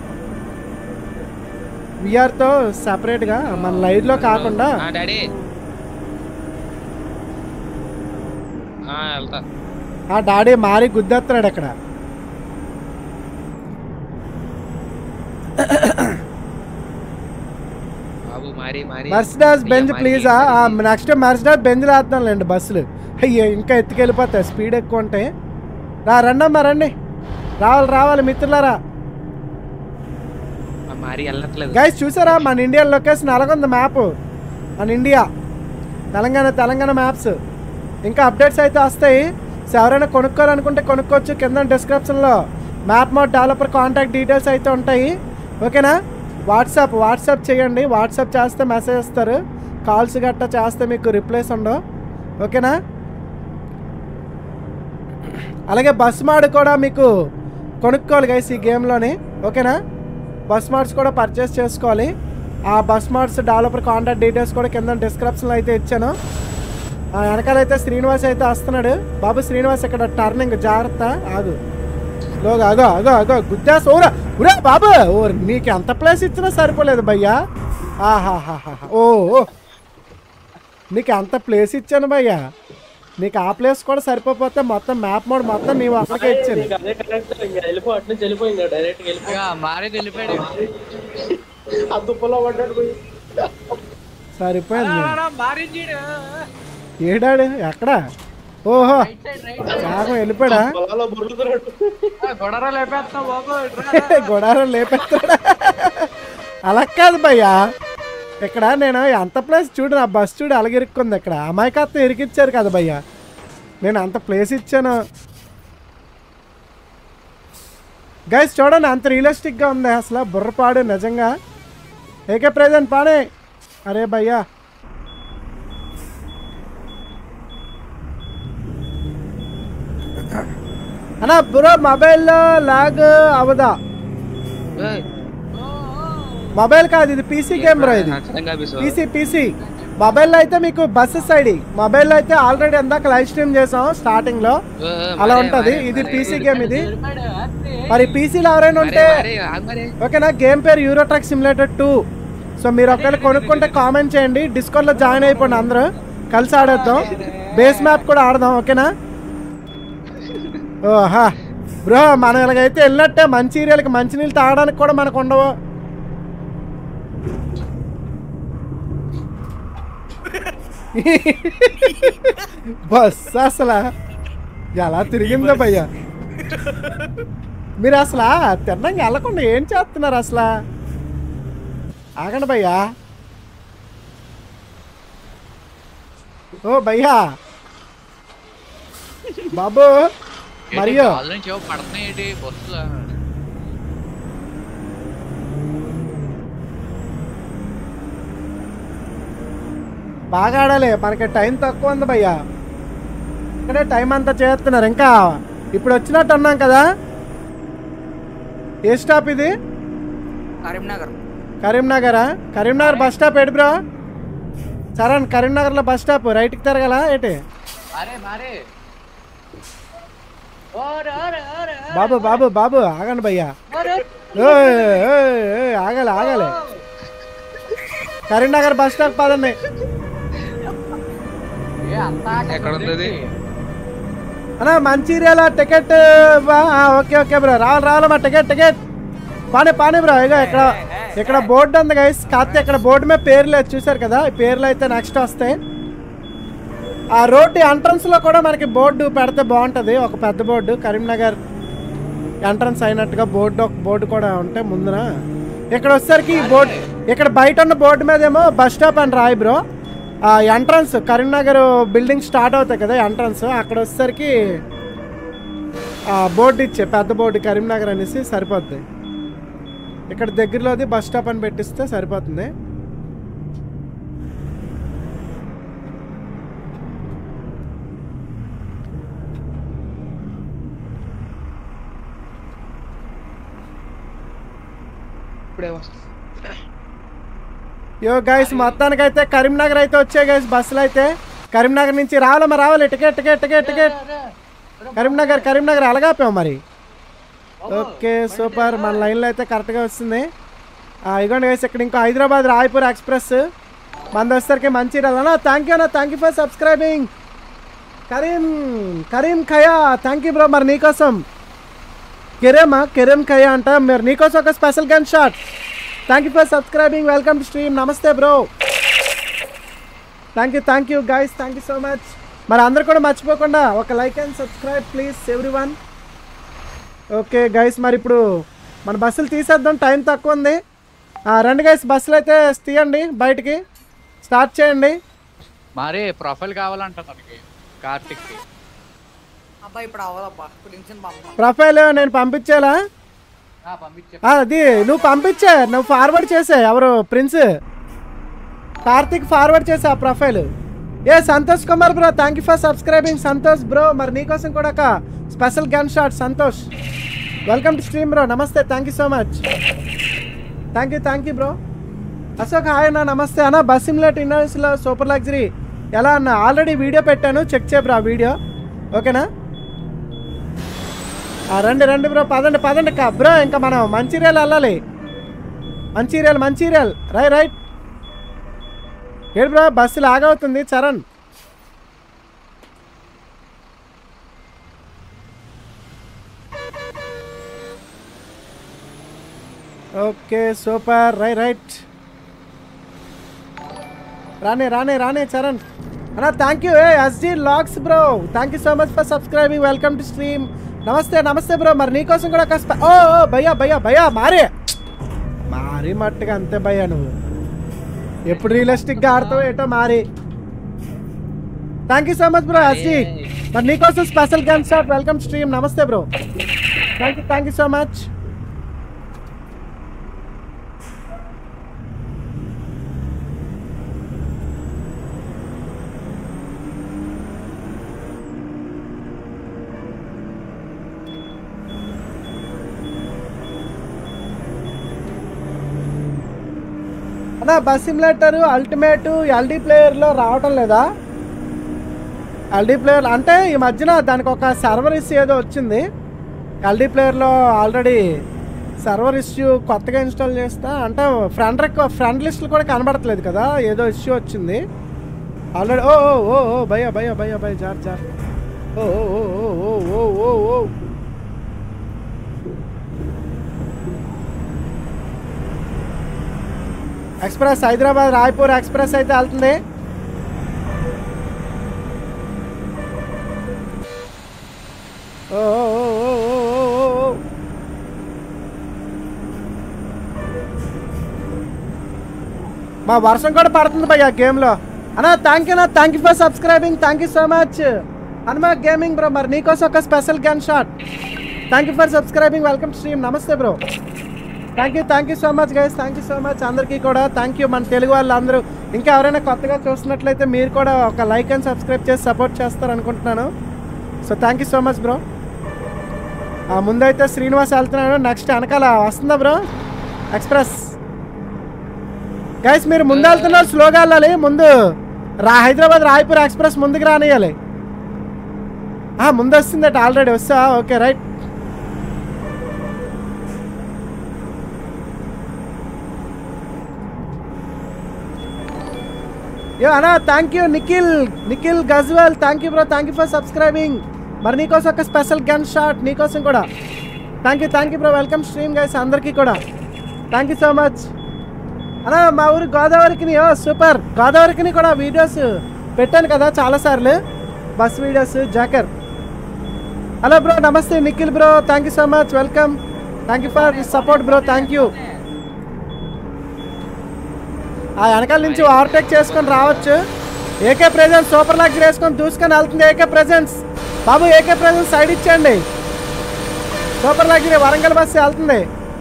విఆర్తో సపరేట్గా మన లైవ్లో కాకుండా ఆ, డాడీ ఆ, వెళ్తా ఆ డాడీ మారి గుద్దేస్తున్నాడు అక్కడ బాబు మారి మారి మర్సిడాస్ బెంజ్ అయ్యా, ప్లీజ్ మారి, నెక్స్ట్ మర్సిడాస్ బెంజ్ రాద్దాంలేండి బస్సులు అయ్యో ఇంకా ఎత్తుకెళ్ళిపోతాయి స్పీడ్ ఎక్కువ ఉంటాయి రా రండమ్మా రండి రావాలి రావాలి మిత్రులారా ఆ, మారి వెళ్ళట్లేదు గైస్ చూసారా మన ఇండియా లొకేషన్ అలాగుంది మ్యాప్ మన ఇండియా తెలంగాణ తెలంగాణ మ్యాప్స్ ఇంకా అప్డేట్స్ అయితే వస్తాయి సో ఎవరైనా కొనుక్కోవాలనుకుంటే కొనుక్కోవచ్చు కింద డిస్క్రిప్షన్లో map mode developer contact details అయితే ఉంటాయి ఓకేనా వాట్సాప్ వాట్సాప్ చేయండి వాట్సాప్ చేస్తే మెసేజ్ ఇస్తారు కాల్స్ గట్టా చేస్తే మీకు రిప్లైస్ ఉండవు ఓకేనా అలాగే బస్ మాడ్ కూడా మీకు కొనుక్కోవాలి గైస్ ఈ గేమ్లోని ఓకేనా బస్ మార్ట్స్ కూడా పర్చేస్ చేసుకోవాలి ఆ బస్ మార్ట్స్ డెవలపర్ కాంటాక్ట్ డీటెయిల్స్ కూడా కింద డిస్క్రిప్షన్లో అయితే ఇచ్చాను ఆ వెనకాలైతే శ్రీనివాస్ అయితే వస్తున్నాడు బాబు శ్రీనివాస్ ఇక్కడ టర్నింగ్ జాగ్రత్త ఆగు లోగా అగో అగో అగో గుద్దేస్ ఊరా ఊరా బాబు ఓ నీకు ఎంత ప్లేస్ ఇచ్చినా సరిపోలేదు భయ్యా ఆహాహాహా ఓ ఓ. నీకు ఎంత ప్లేస్ ఇచ్చాను భయ్యా నీకు ఆ ప్లేస్ కూడా సరిపోతే మొత్తం మ్యాప్ మోడ్ మొత్తం నీవు అక్కడికే ఇచ్చాను నీకు అదే కరెక్ట్ ఇంకా వెళ్ళిపో అటు నుంచి వెళ్ళిపో ఇంకా డైరెక్ట్ వెళ్ళిపో ఇక మారి వెళ్ళిపోయాడు ఆ దుప్పలో పడ్డాడు పోయి సరిపోయింది మారించీడు ఏడాడు ఎక్కడ ఓహో రైట్ సైడ్ రైట్ సగం వెళ్ళిపోయాడా పొలాల్లో బుర్రుతున్నాడు గొడవ లేపేస్తావు బాబు ఇట్రా. గొడారం లేపేస్తాడా అలా కాదు భయ్యా ఇక్కడ నేను ఎంత ప్లేస్ చూడు నా బస్ చూడు అలగిరుక్కుంది ఇక్కడ అమాయకత్వం ఇరికిచ్చారు కదా భయ్యా నేను అంత ప్లేస్ ఇచ్చాను గైస్ చూడండి అంత రియలిస్టిక్గా ఉంది అసలు బుర్రపాడు నిజంగా ఏకే ప్రెజెంట్ పాడే అరే భయ్యా అన్నా బ్రో మొబైల్లో లాగ్ అవదా ఏయ్, మొబైల్ కాదు ఇది పీసీ గేమ్ బ్రో ఇది సడన్గా ఆపేసావు. పీసీ పీసీ మొబైల్లో అయితే మీకు బస్సెస్ ఐడి మొబైల్లో అయితే ఆల్రెడీ ఎందాక లైవ్ స్ట్రీమ్ చేసాం స్టార్టింగ్ లో ఏ, ఏ, అలా మారి, ఉంటది మారి, ఇది మారి. పీసీ గేమ్ ఇది వెళ్ళిపోయాడు అంతే. మరి పీసీలో ఎవరైనా మారి, ఉంటే మారి, ఆగు మారి. ఓకేనా గేమ్ పేరు Euro truck simulator two so మీరు ఒకవేళ కొనుక్కుంటే కామెంట్ చేయండి డిస్కౌంట్లో జాయిన్ అయిపోండి అందరూ కలిసి ఆడేద్దాం బేస్ మ్యాప్ కూడా ఆడదాం ఓకేనా ఓహా బ్రో మనం ఇలాగైతే వెళ్ళినట్టే మంచి ఏరియాలకి మంచినీళ్ళు తాగడానికి కూడా మనకు ఉండవు బస్ అసలు ఎలా తిరిగిందో భయ్యా మీరు అసలు తిన్నాక వెళ్ళకుండా ఏం చేస్తున్నారు అసలు ఆగండి భయ్యా ఓ భయ్యా బాబు ఏంటి, మరియు కాళ్ళ నుంచి ఏవో పడుతున్నాయి ఏంటి బస్సులో బాగా ఆడాలి మనకి టైం తక్కువ ఉంది భయ్యా ఇక్కడే టైం అంతా చేస్తున్నారు ఇంకా ఇప్పుడు వచ్చినట్టు అన్నాం కదా ఏ స్టాప్ ఇది కరీంనగర్ కరీంనగరా కరీంనగర్ బస్ స్టాప్ ఏంటి బ్రో చరణ్ కరీంనగర్లో బస్ స్టాప్ రైట్కి తిరగల ఏంటి అరే మారే ఓరే, ఓరే, ఓరే, ఓరే. బాబు బాబు బాబు ఆగండి భయ్యా ఓరే. ఏయ్, ఏయ్, ఏయ్, ఆగాలి ఆగాలి కరీంనగర్ బస్ స్టాప్ పదండి ఏ, అంత ఆట ఎక్కడ ఉంది అది? అన్నా మంచిర్యాల టికెట్ బా- ఆ, ఓకే ఓకే బ్రో రావాలి రావాలి మా టికెట్ టికెట్ పానే పానే బ్రో ఇక ఇక్కడ ఇక్కడ బోర్డు ఉంది గైస్ కాకపోతే ఇక్కడ బోర్డు మీద పేర్లు లేదు చూసారు కదా ఈ పేర్లు అయితే నెక్స్ట్ వస్తాయి ఆ రోడ్డు ఎంట్రన్స్లో కూడా మనకి బోర్డు పెడితే బాగుంటుంది ఒక పెద్ద బోర్డు కరీంనగర్ ఎంట్రన్స్ అయినట్టుగా బోర్డు ఒక బోర్డు కూడా ఉంటే ముందున ఇక్కడ వచ్చేసరికి ఈ బోర్డు ఇక్కడ బయట ఉన్న బోర్డు మీద ఏమో బస్ స్టాప్ అని రాయి బ్రో ఆ ఎంట్రన్స్ కరీంనగర్ బిల్డింగ్ స్టార్ట్ అవుతాయి కదా ఎంట్రన్స్ అక్కడ వచ్చేసరికి ఆ బోర్డు ఇచ్చే పెద్ద బోర్డు కరీంనగర్ అనేసి సరిపోద్ది ఇక్కడ దగ్గరలోది బస్ స్టాప్ అని పెట్టిస్తే సరిపోతుంది ఇప్పుడే వస్తా యో గైస్ మొత్తానికైతే కరీంనగర్ అయితే వచ్చాయి గైస్ బస్సులు అయితే కరీంనగర్ నుంచి రావాలమ్మా రావాలి ticket ticket ticket ticket Karimnagar Karimnagar ఎలాగాపాం మరి ఓకే సూపర్ మన లైన్లో అయితే కరెక్ట్గా వస్తుంది ఆ, ఇదిగోండి గైస్ ఇక్కడ ఇంకో హైదరాబాద్ రాయపూర్ ఎక్స్ప్రెస్ మన వచ్చేసరికి మంచి అన్న థ్యాంక్ యూ అన్న thank you for subscribing Karim Karim ఖయా థ్యాంక్ యూ బ్రో మరి నీకోసం కెరేమా కెరేమ్ ఖయా అంట మరి నీకోసం ఒక special gun shot thank you for subscribing welcome to stream నమస్తే bro thank you thank you guys thank you so much మరి అందరు కూడా మర్చిపోకుండా ఒక like and subscribe please everyone okay guys మరి ఇప్పుడు మన బస్సులు తీసేద్దాం టైం తక్కువ ఉంది ఆ, రండి గైస్ బస్సులు అయితే తీయండి బయటికి స్టార్ట్ చేయండి మరి ప్రొఫైల్ కావాలంట తనకి కార్తిక్కి అబ్బా ఇప్పుడు అవ్వదబ్బా ఇప్పుడు నిమిషం పంప ప్రొఫైల్ నేను పంపించేలా ఆ, పంపించే ఆ, అది నువ్వు పంపించే నువ్వు ఫార్వర్డ్ చేసే ఎవరు ప్రిన్స్ కార్తిక్ ఫార్వర్డ్ చేసే ఆ ప్రొఫైల్ ఏ Santosh Kumar bro thank you for subscribing Santosh bro మరి నీకోసం కూడా ఒక special gun shot Santosh welcome to stream bro నమస్తే thank you so much thank you thank you bro Ashok hi అన్న నమస్తే అన్న బస్ సిమ్లెట్ ఇన్నోస్లో సూపర్ లగ్జరీ ఎలా అన్న ఆల్రెడీ వీడియో పెట్టాను చెక్ చేయబ్రో ఆ వీడియో ఓకేనా ఆ, రండి రండి బ్రో పదండి పదండి కా బ్రో ఇంకా మనం మంచిర్యాల వెళ్ళాలి మంచిర్యాల మంచిర్యాల రై రైట్ ఏడు బ్రో బస్సు లాగవుతుంది చరణ్ ఓకే సూపర్ రై రైట్ రానే రానే రానే చరణ్ అన్నా థ్యాంక్ యూ ఏ ఎస్జీ లాక్స్ bro thank you so much for subscribing welcome to stream నమస్తే నమస్తే బ్రో మరి నీకోసం కూడా ఒక స్ప- ఓ ఓ భయ్యా భయ్యా భయ్యా మారే మారి మట్టుగా అంతే భయ్యా నువ్వు ఎప్పుడు రియలిస్టిక్గా ఆడతావు ఏటో మారి thank you so much bro SG మరి నీకోసం special gun shot welcome stream నమస్తే bro thank you thank you so much అన్నా బస్ సిమ్యులేటర్ అల్టిమేట్ ఎల్డీ ప్లేయర్లో రావటం లేదా ఎల్డీ ప్లేయర్ అంటే ఈ మధ్యన దానికి ఒక సర్వర్ ఇష్యూ ఏదో వచ్చింది ఎల్డీ ప్లేయర్లో ఆల్రెడీ సర్వర్ ఇష్యూ కొత్తగా ఇన్స్టాల్ చేస్తా అంటే ఫ్రెండ్ రిక్ ఫ్రెండ్ లిస్టులు కూడా కనబడట్లేదు కదా ఏదో ఇష్యూ వచ్చింది ఆల్రెడీ ఓ ఓ ఓ ఓ భయ్యా భయ్యా భయ్యా భయ్య జార్ జార్ ఓ ఓ ఓ ఓ ఓ ఓ ఓ ఓ ఎక్స్ప్రెస్ హైదరాబాద్ రాయ్పూర్ ఎక్స్ప్రెస్ అయితే వెళ్తుంది ఓ ఓ ఓ ఓ ఓ ఓ ఓ ఓ. మా వర్షం కూడా పడుతుంది భయ్య గేమ్లో అన్నా థ్యాంక్ యూ నా thank you for subscribing thank you so much Hanuma gaming bro మరి నీకోసం ఒక special gun shot thank you for subscribing welcome stream నమస్తే bro thank you thank you so much guys thank you so much అందరికీ కూడా థ్యాంక్ యూ మన తెలుగు వాళ్ళందరూ ఇంకా ఎవరైనా కొత్తగా చూస్తున్నట్లయితే మీరు కూడా ఒక లైక్ అండ్ సబ్స్క్రైబ్ చేసి సపోర్ట్ చేస్తారు అనుకుంటున్నాను so thank you so much bro ముందైతే శ్రీనివాస్ వెళ్తున్నాడు నెక్స్ట్ వెనకాల వస్తుందా బ్రో ఎక్స్ప్రెస్ గైస్ మీరు ముందు వెళ్తున్నారు స్లోగా వెళ్ళాలి ముందు రా హైదరాబాద్ రాయ్పూర్ ఎక్స్ప్రెస్ ముందుకు రానియాలి ఆ, ముందు వస్తుందట ఆల్రెడీ వస్తా ఓకే రైట్ యో అన్నా thank you Nikhil Nikhil Gajwel thank you bro thank you for subscribing మరి నీకోసం ఒక స్పెషల్ గన్ షాట్ నీకోసం కూడా thank you thank you bro welcome stream guys అందరికీ కూడా థ్యాంక్ యూ సో మచ్ అన్నా మా ఊరు గోదావరికి ఓ సూపర్ గోదావరికి కూడా వీడియోస్ పెట్టాను కదా చాలాసార్లు bus videos joker hello bro నమస్తే Nikhil bro thank you so much welcome thank you for support bro thank you ఆ వెనకాల నుంచి ఓవర్టేక్ చేసుకొని రావచ్చు ఏకే ప్రెజెన్స్ సూపర్ లగ్జరీ వేసుకొని దూసుకొని వెళ్తుంది ఏకే ప్రెజెన్స్ బాబు ఏకే ప్రెజెన్స్ సైడ్ ఇచ్చేయండి సూపర్ లగ్జరీ వరంగల్ బస్సు వెళ్తుంది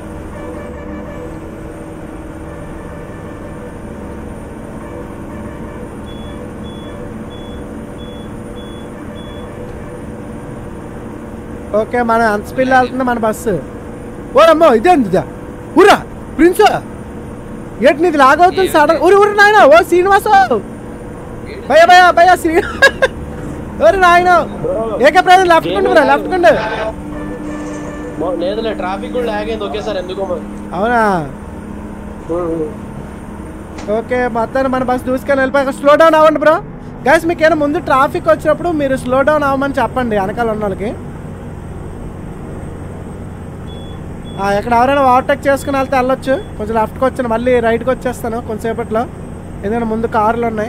ఓకే మన అంత స్పీడ్ వెళ్తుంది మన బస్సు ఓరమ్మో ఇదేంది ఇదా? ఊరా ప్రిన్స్ ఏంటి నీది లాగవుతుంది సడన్ ఊరి ఊరి నాయన ఓ శ్రీనివాస భయ భయ భయ శ్రీ ఊరి నాయన ఏకే ప్రజలు లెఫ్ట్ కొండు బ్రా లెఫ్ట్ కొండు మొ- లేదులే ట్రాఫిక్ కూడా లాగేది ఒకేసారి ఎందుకో మరి. అవునా ఓకే మొత్తాన్ని మన బస్సు దూసుకొని వెళ్ళిపోయాక స్లో డౌన్ అవ్వండి బ్రో గైస్ మీకు ఏమైనా ముందు ట్రాఫిక్ వచ్చినప్పుడు మీరు స్లో డౌన్ అవ్వమని చెప్పండి వెనకాల ఉన్న వాళ్ళకి ఆ, ఎక్కడ ఎవరైనా ఓవర్టేక్ చేసుకుని వెళ్తే వెళ్ళొచ్చు కొంచెం లెఫ్ట్కి వచ్చాను మళ్ళీ రైట్కి వచ్చేస్తాను కొంతసేపట్లో ఎందుకంటే ముందు కార్లు ఉన్నాయి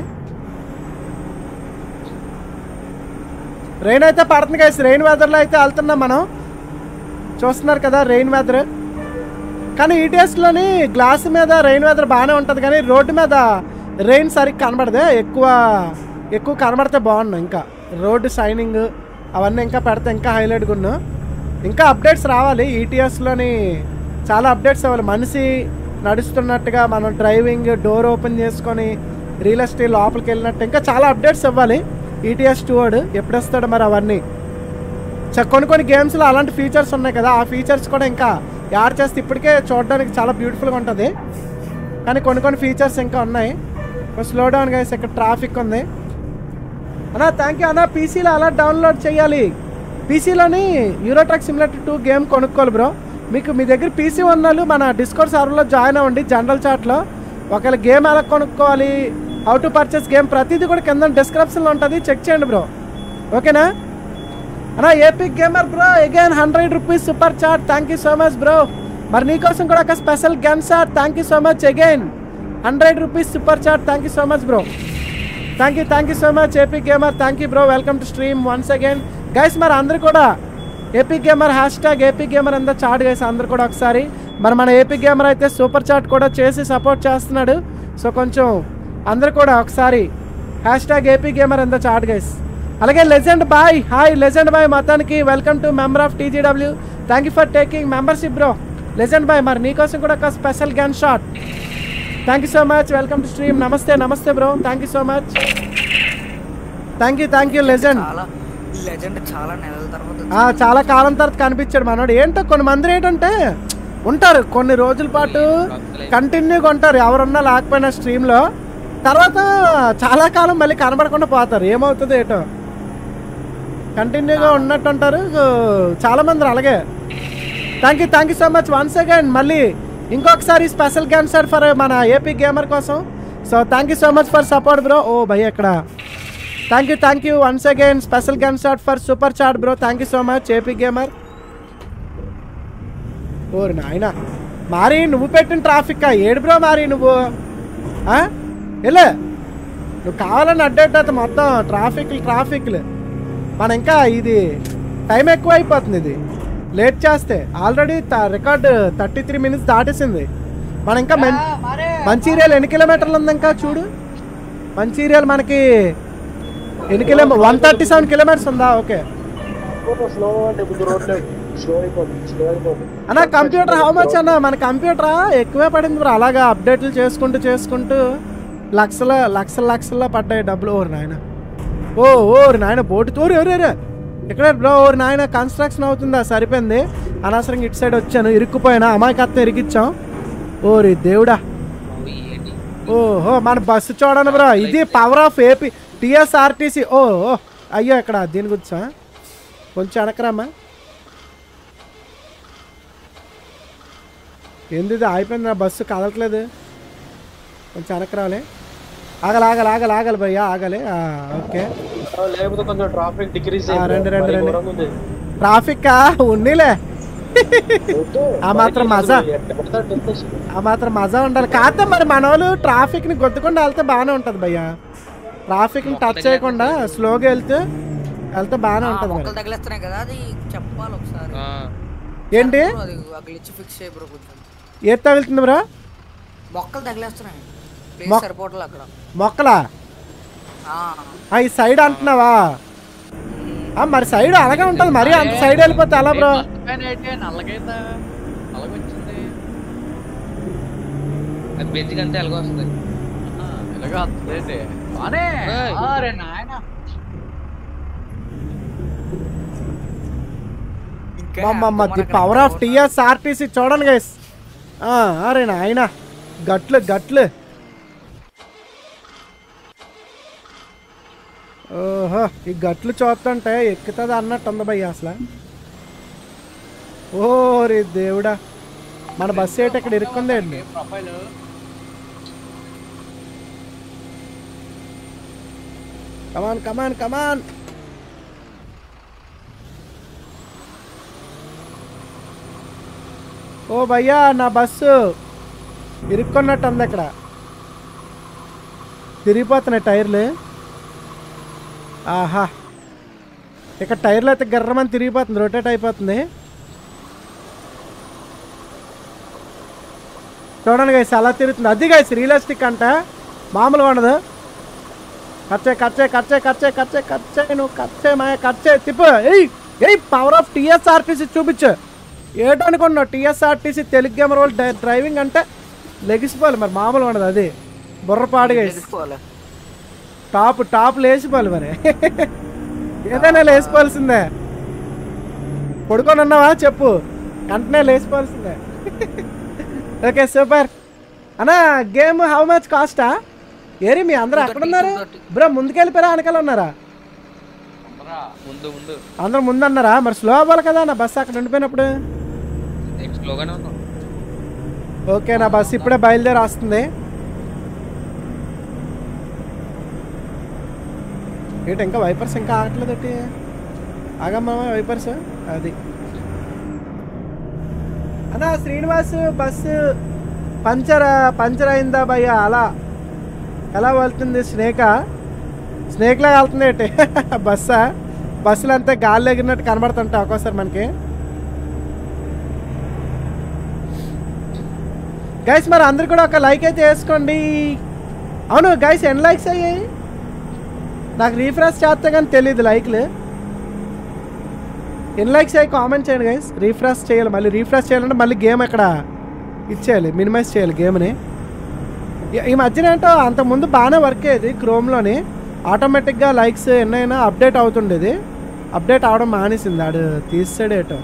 రెయిన్ అయితే పడుతుంది గైస్ రెయిన్ వెదర్లో అయితే వెళ్తున్నాం మనం చూస్తున్నారు కదా రెయిన్ వెదర్ కానీ ఈటీఎస్లోని గ్లాస్ మీద రెయిన్ వెదర్ బాగానే ఉంటుంది కానీ రోడ్డు మీద రెయిన్ సరిగ్గా కనబడదే ఎక్కువ ఎక్కువ కనబడితే బాగున్నాయి ఇంకా రోడ్డు షైనింగ్ అవన్నీ ఇంకా పెడితే ఇంకా హైలైట్గా ఉన్నా ఇంకా అప్డేట్స్ రావాలి ఈటీఎస్లోని చాలా అప్డేట్స్ అవ్వాలి మనిషి నడుస్తున్నట్టుగా మనం డ్రైవింగ్ డోర్ ఓపెన్ చేసుకొని రియల్ ఎస్టేట్ లోపలికి వెళ్ళినట్టు ఇంకా చాలా అప్డేట్స్ ఇవ్వాలి ఈటీఎస్ టూవర్డ్ ఎప్పుడు వస్తాడు మరి అవన్నీ చ- కొన్ని కొన్ని గేమ్స్లో అలాంటి ఫీచర్స్ ఉన్నాయి కదా ఆ ఫీచర్స్ కూడా ఇంకా యాడ్ చేస్తే ఇప్పటికే చూడడానికి చాలా బ్యూటిఫుల్గా ఉంటుంది కానీ కొన్ని కొన్ని ఫీచర్స్ ఇంకా ఉన్నాయి స్లో డౌన్ గైస్ ఇక్కడ ట్రాఫిక్ ఉంది అన్నా థ్యాంక్ యూ అన్నా పీసీలో అలా డౌన్లోడ్ చేయాలి పీసీలోని Euro truck simulator two game కొనుక్కోవాలి బ్రో మీకు మీ దగ్గర పీసీ ఉన్నాళ్ళు మన డిస్కౌంట్ సర్వర్లో జాయిన్ అవ్వండి జనరల్ చాట్లో ఒకవేళ గేమ్ ఎలా కొనుక్కోవాలి హౌ టు పర్చేస్ గేమ్ ప్రతిదీ కూడా కింద డిస్క్రిప్షన్లో ఉంటుంది చెక్ చేయండి బ్రో ఓకేనా అన్నా AP gamer bro again hundred rupees super chat thank you so much bro మరి నీకోసం కూడా ఒక special gun shot thank you so much again hundred rupees super chat thank you so much bro thank you thank you so much AP gamer thank you bro welcome to stream once again guys మరి అందరు కూడా AP gamer hashtag AP gamer అంతా చాట్ గైస్ అందరు కూడా ఒకసారి మరి మన ఏపీ గేమర్ అయితే సూపర్ చాట్ కూడా చేసి సపోర్ట్ చేస్తున్నాడు సో కొంచెం అందరు కూడా ఒకసారి హ్యాష్ ట్యాగ్ ఏపీ గేమర్ అంతా చాట్ గైస్ అలాగే legend boy hi legend boy మొత్తానికి welcome to member of TGW thank you for taking membership bro legend boy మరి నీకోసం కూడా ఒక special gun shot thank you so much welcome to stream నమస్తే నమస్తే bro thank you so much thank you thank you legend చాలా లెజెండ్ చాలా నెలల తర్వాత ఆ, చాలా కాలం తర్వాత కనిపించాడు మనోడు ఏంటో కొన్ని మంది ఏంటంటే ఉంటారు కొన్ని రోజుల పాటు కంటిన్యూగా ఉంటారు ఎవరున్నా లేకపోయినా స్ట్రీమ్లో తర్వాత చాలా కాలం మళ్ళీ కనబడకుండా పోతారు ఏమవుతుందో ఏటో కంటిన్యూగా ఉన్నట్టు ఉంటారు చాలా మంది అలాగే thank you thank you so much once again మళ్ళీ ఇంకొకసారి స్పెషల్ గన్ సార్ ఫర్ మన ఏపీ గేమర్ కోసం so thank you so much for support bro ఓ భయ్ ఎక్కడ thank you thank you once again special gun shot for super chat bro thank you so much AP gamer ఓరి నాయన మారి నువ్వు పెట్టిన ట్రాఫిక్ ఏడు బ్రో మారి నువ్వు ఆ? వెళ్ళే నువ్వు కావాలని అడ్డేట మొత్తం ట్రాఫిక్లు ట్రాఫిక్లు మన ఇంకా ఇది టైం ఎక్కువ అయిపోతుంది ఇది లేట్ చేస్తే already record thirty three minutes దాటేసింది మనం ఇంకా మెన్ మంచిర్యాల ఎన్ని కిలోమీటర్లు ఉంది ఇంకా చూడు మంచిర్యాల మనకి ఎన్ని kilometre one thirty seven kilometres ఉందా ఓకే స్లో అంటే ఇప్పుడు రోడ్ లేదు స్లో అయిపోతుంది స్లో అయిపోతుంది అన్న కంప్యూటర్ హౌ మచ్ అన్న మన కంప్యూటర్ ఎక్కువే పడింది బ్రో అలాగా అప్డేట్లు చేసుకుంటూ చేసుకుంటూ లక్షల లక్షల లక్షల్లో పడ్డాయి డబ్బులు ఓరు నాయన ఓ ఓరు నాయన బోటు తోరు ఎవరు ఇక్కడ బ్రో ఓరు నాయన కన్స్ట్రక్షన్ అవుతుందా సరిపోయింది అనవసరంగా ఇటు సైడ్ వచ్చాను ఇరుక్కుపోయినా అమాయకత్వం ఇరికిచ్చాం ఓరి దేవుడా బాబు ఏంటి ఓహో మన బస్సు చూడండి బ్రో ఇది పవర్ ఆఫ్ ఏపీ టిఎస్ఆర్టీసీ ఓ ఓ, అయ్యో ఇక్కడ దీని గురించా కొంచెం వెనకరామ్మా ఏంది ఇది ఆగిపోయింది నా బస్సు కదలట్లేదు కొంచెం వెనకరాలే ఆగలి ఆగలి ఆగలి ఆగలి భయ్యా ఆగలి ఆ, ఓకే ఆ, లేకపోతే కొంచెం ట్రాఫిక్ డిక్రీజ్ ఆ, రండి, రండి, రండి. ఉంది ట్రాఫిక్ ఉన్నీలే ఆ మాత్రం మజా. ఎట్ట పడితే అట్ట వచ్చేసి. ఆ మాత్రం మజా ఉండాలి కాకపోతే మరి మన వాళ్ళు ట్రాఫిక్ని గొద్దుకుండా వెళ్తే బాగానే ఉంటుంది భయ్యా ట్రాఫిక్ మొక్కలు టచ్ చేయకుండా స్లోగా వెళ్తే వెళ్తే బాగానే ఆ, ఉంటుంది మొక్కలు మరి తగిలేస్తున్నాయి కదా అది చెప్పాలి ఒకసారి ఆ, ఏంటి బ్రో, అది గ్లిచ్ ఫిక్స్ చేయ బ్రో కొంచెం ఏది తగులుతుంది బ్రో మొక్కలు తగిలేస్తున్నాయి ప్లేస్ మొక్- సరిపోవట్లే అక్కడ మొక్కలా ఆ, ఆ, ఈ సైడ్ అంటున్నావా ఆ, మరి సైడ్ అలాగే ఉంటుంది మరి అంత సైడ్ వెళ్ళిపోతే ఎలా బ్రో మర్చిపోయానేంటి? నల్లగైందా నల్లగొచ్చింది అది బెంచికంతే ఎలాగో వస్తుంది ఆ, ఇలాగే వస్తుందండి బానే ఏయ్. అరే నాయన ఇంకా మమ్మ ది మనకి పవర్ ఆఫ్ టిఎస్ ఆర్టీసీ చూడండి గైస్ అరే నాయన గట్లు గట్లు ఓహో ఈ గట్లు చూస్తుంటే ఎక్కుతుంది అన్నట్టు ఉంది భయ్య అసలు ఓరి దేవుడా మన బస్సు ఏంటి ఇక్కడ ఇరుక్కుంది అండి ప్రొఫైల్ కమాన్ కమాన్ కమాన్ ఓ భయ్యా నా బస్సు ఇరుక్కున్నట్టు ఉంది అక్కడ తిరిగిపోతున్నాయి టైర్లు ఆహా ఇక్కడ టైర్లు అయితే గర్రమని తిరిగిపోతుంది రొటేట్ అయిపోతుంది చూడండి గైస్ అలా తిరుగుతుంది అది గైస్ రియలిస్టిక్ అంట మామూలుగా ఉండదు కచ్చే కచ్చే కచ్చే కచ్చే కచ్చే కచ్చే నువ్వు కచ్చే మాయ కచ్చే తిప్పు ఎయ్ ఎయ్ పవర్ ఆఫ్ టీఎస్ఆర్టీసీ చూపించు ఏటనుకున్నావు టీఎస్ఆర్టీసీ తెలుగు గేమర్ వాళ్ళు డ్రై- డ్రైవింగ్ అంటే లెగిసిపోవాలి మరి మామూలు ఉండదు అది బుర్రపాడుగా తెలుసుకోవాలి టాప్ టాప్ లేచిపోవాలి మరి ఏదైనా లేచిపోవాల్సిందే పడుకొని ఉన్నావా చెప్పు వెంటనే లేచిపోవాల్సిందే ఓకే సూపర్ అన్నా గేమ్ హౌ మచ్ కాస్టా ఏరి మీ అందరూ అక్కడ ఉన్నారు బ్రో ముందుకెళ్ళిపోయారా వెనకాల ఉన్నారా ముందు ముందు అందరూ ముందు అన్నారా మరి స్లో అవ్వాలి కదా నా బస్సు అక్కడ ఉండిపోయినప్పుడు నెక్స్ట్ స్లోగానే ఉన్నాం ఓకే నా బస్సు ఇప్పుడే బయలుదేరి వస్తుంది ఏంటి ఇంకా వైపర్స్ ఇంకా ఆగట్లేదు ఏంటి ఆగమ్మా వైపర్స్ అది అన్నా శ్రీనివాస్ బస్సు పంచర్ పంచర్ అయిందా భయ్య అలా ఎలా వెళ్తుంది స్నేక స్నేక్లా వెళ్తుంది ఏంటి బస్సా బస్సులు అంతా గాలి ఎగిరినట్టు కనబడుతుంటాయి ఒక్కోసారి మనకి గైస్ మరి అందరు కూడా ఒక లైక్ అయితే వేసుకోండి అవును గైస్ ఎన్ని లైక్స్ అయ్యాయి నాకు రీఫ్రెష్ చేస్తే కానీ తెలియదు లైక్లు ఎన్ని లైక్స్ అయ్యి కామెంట్ చేయండి గైస్ రీఫ్రెష్ చేయాలి మళ్ళీ రీఫ్రెష్ చేయాలంటే మళ్ళీ గేమ్ ఎక్కడ ఇచ్చేయాలి మినిమైజ్ చేయాలి గేమ్ని ఈ- ఈ మధ్యన ఏంటో అంతకుముందు బాగానే వర్క్ అయ్యేది క్రోమ్లోని ఆటోమేటిక్గా లైక్స్ ఎన్నైనా అప్డేట్ అవుతుండేది అప్డేట్ అవడం మానేసింది ఆడు తీసాడేటో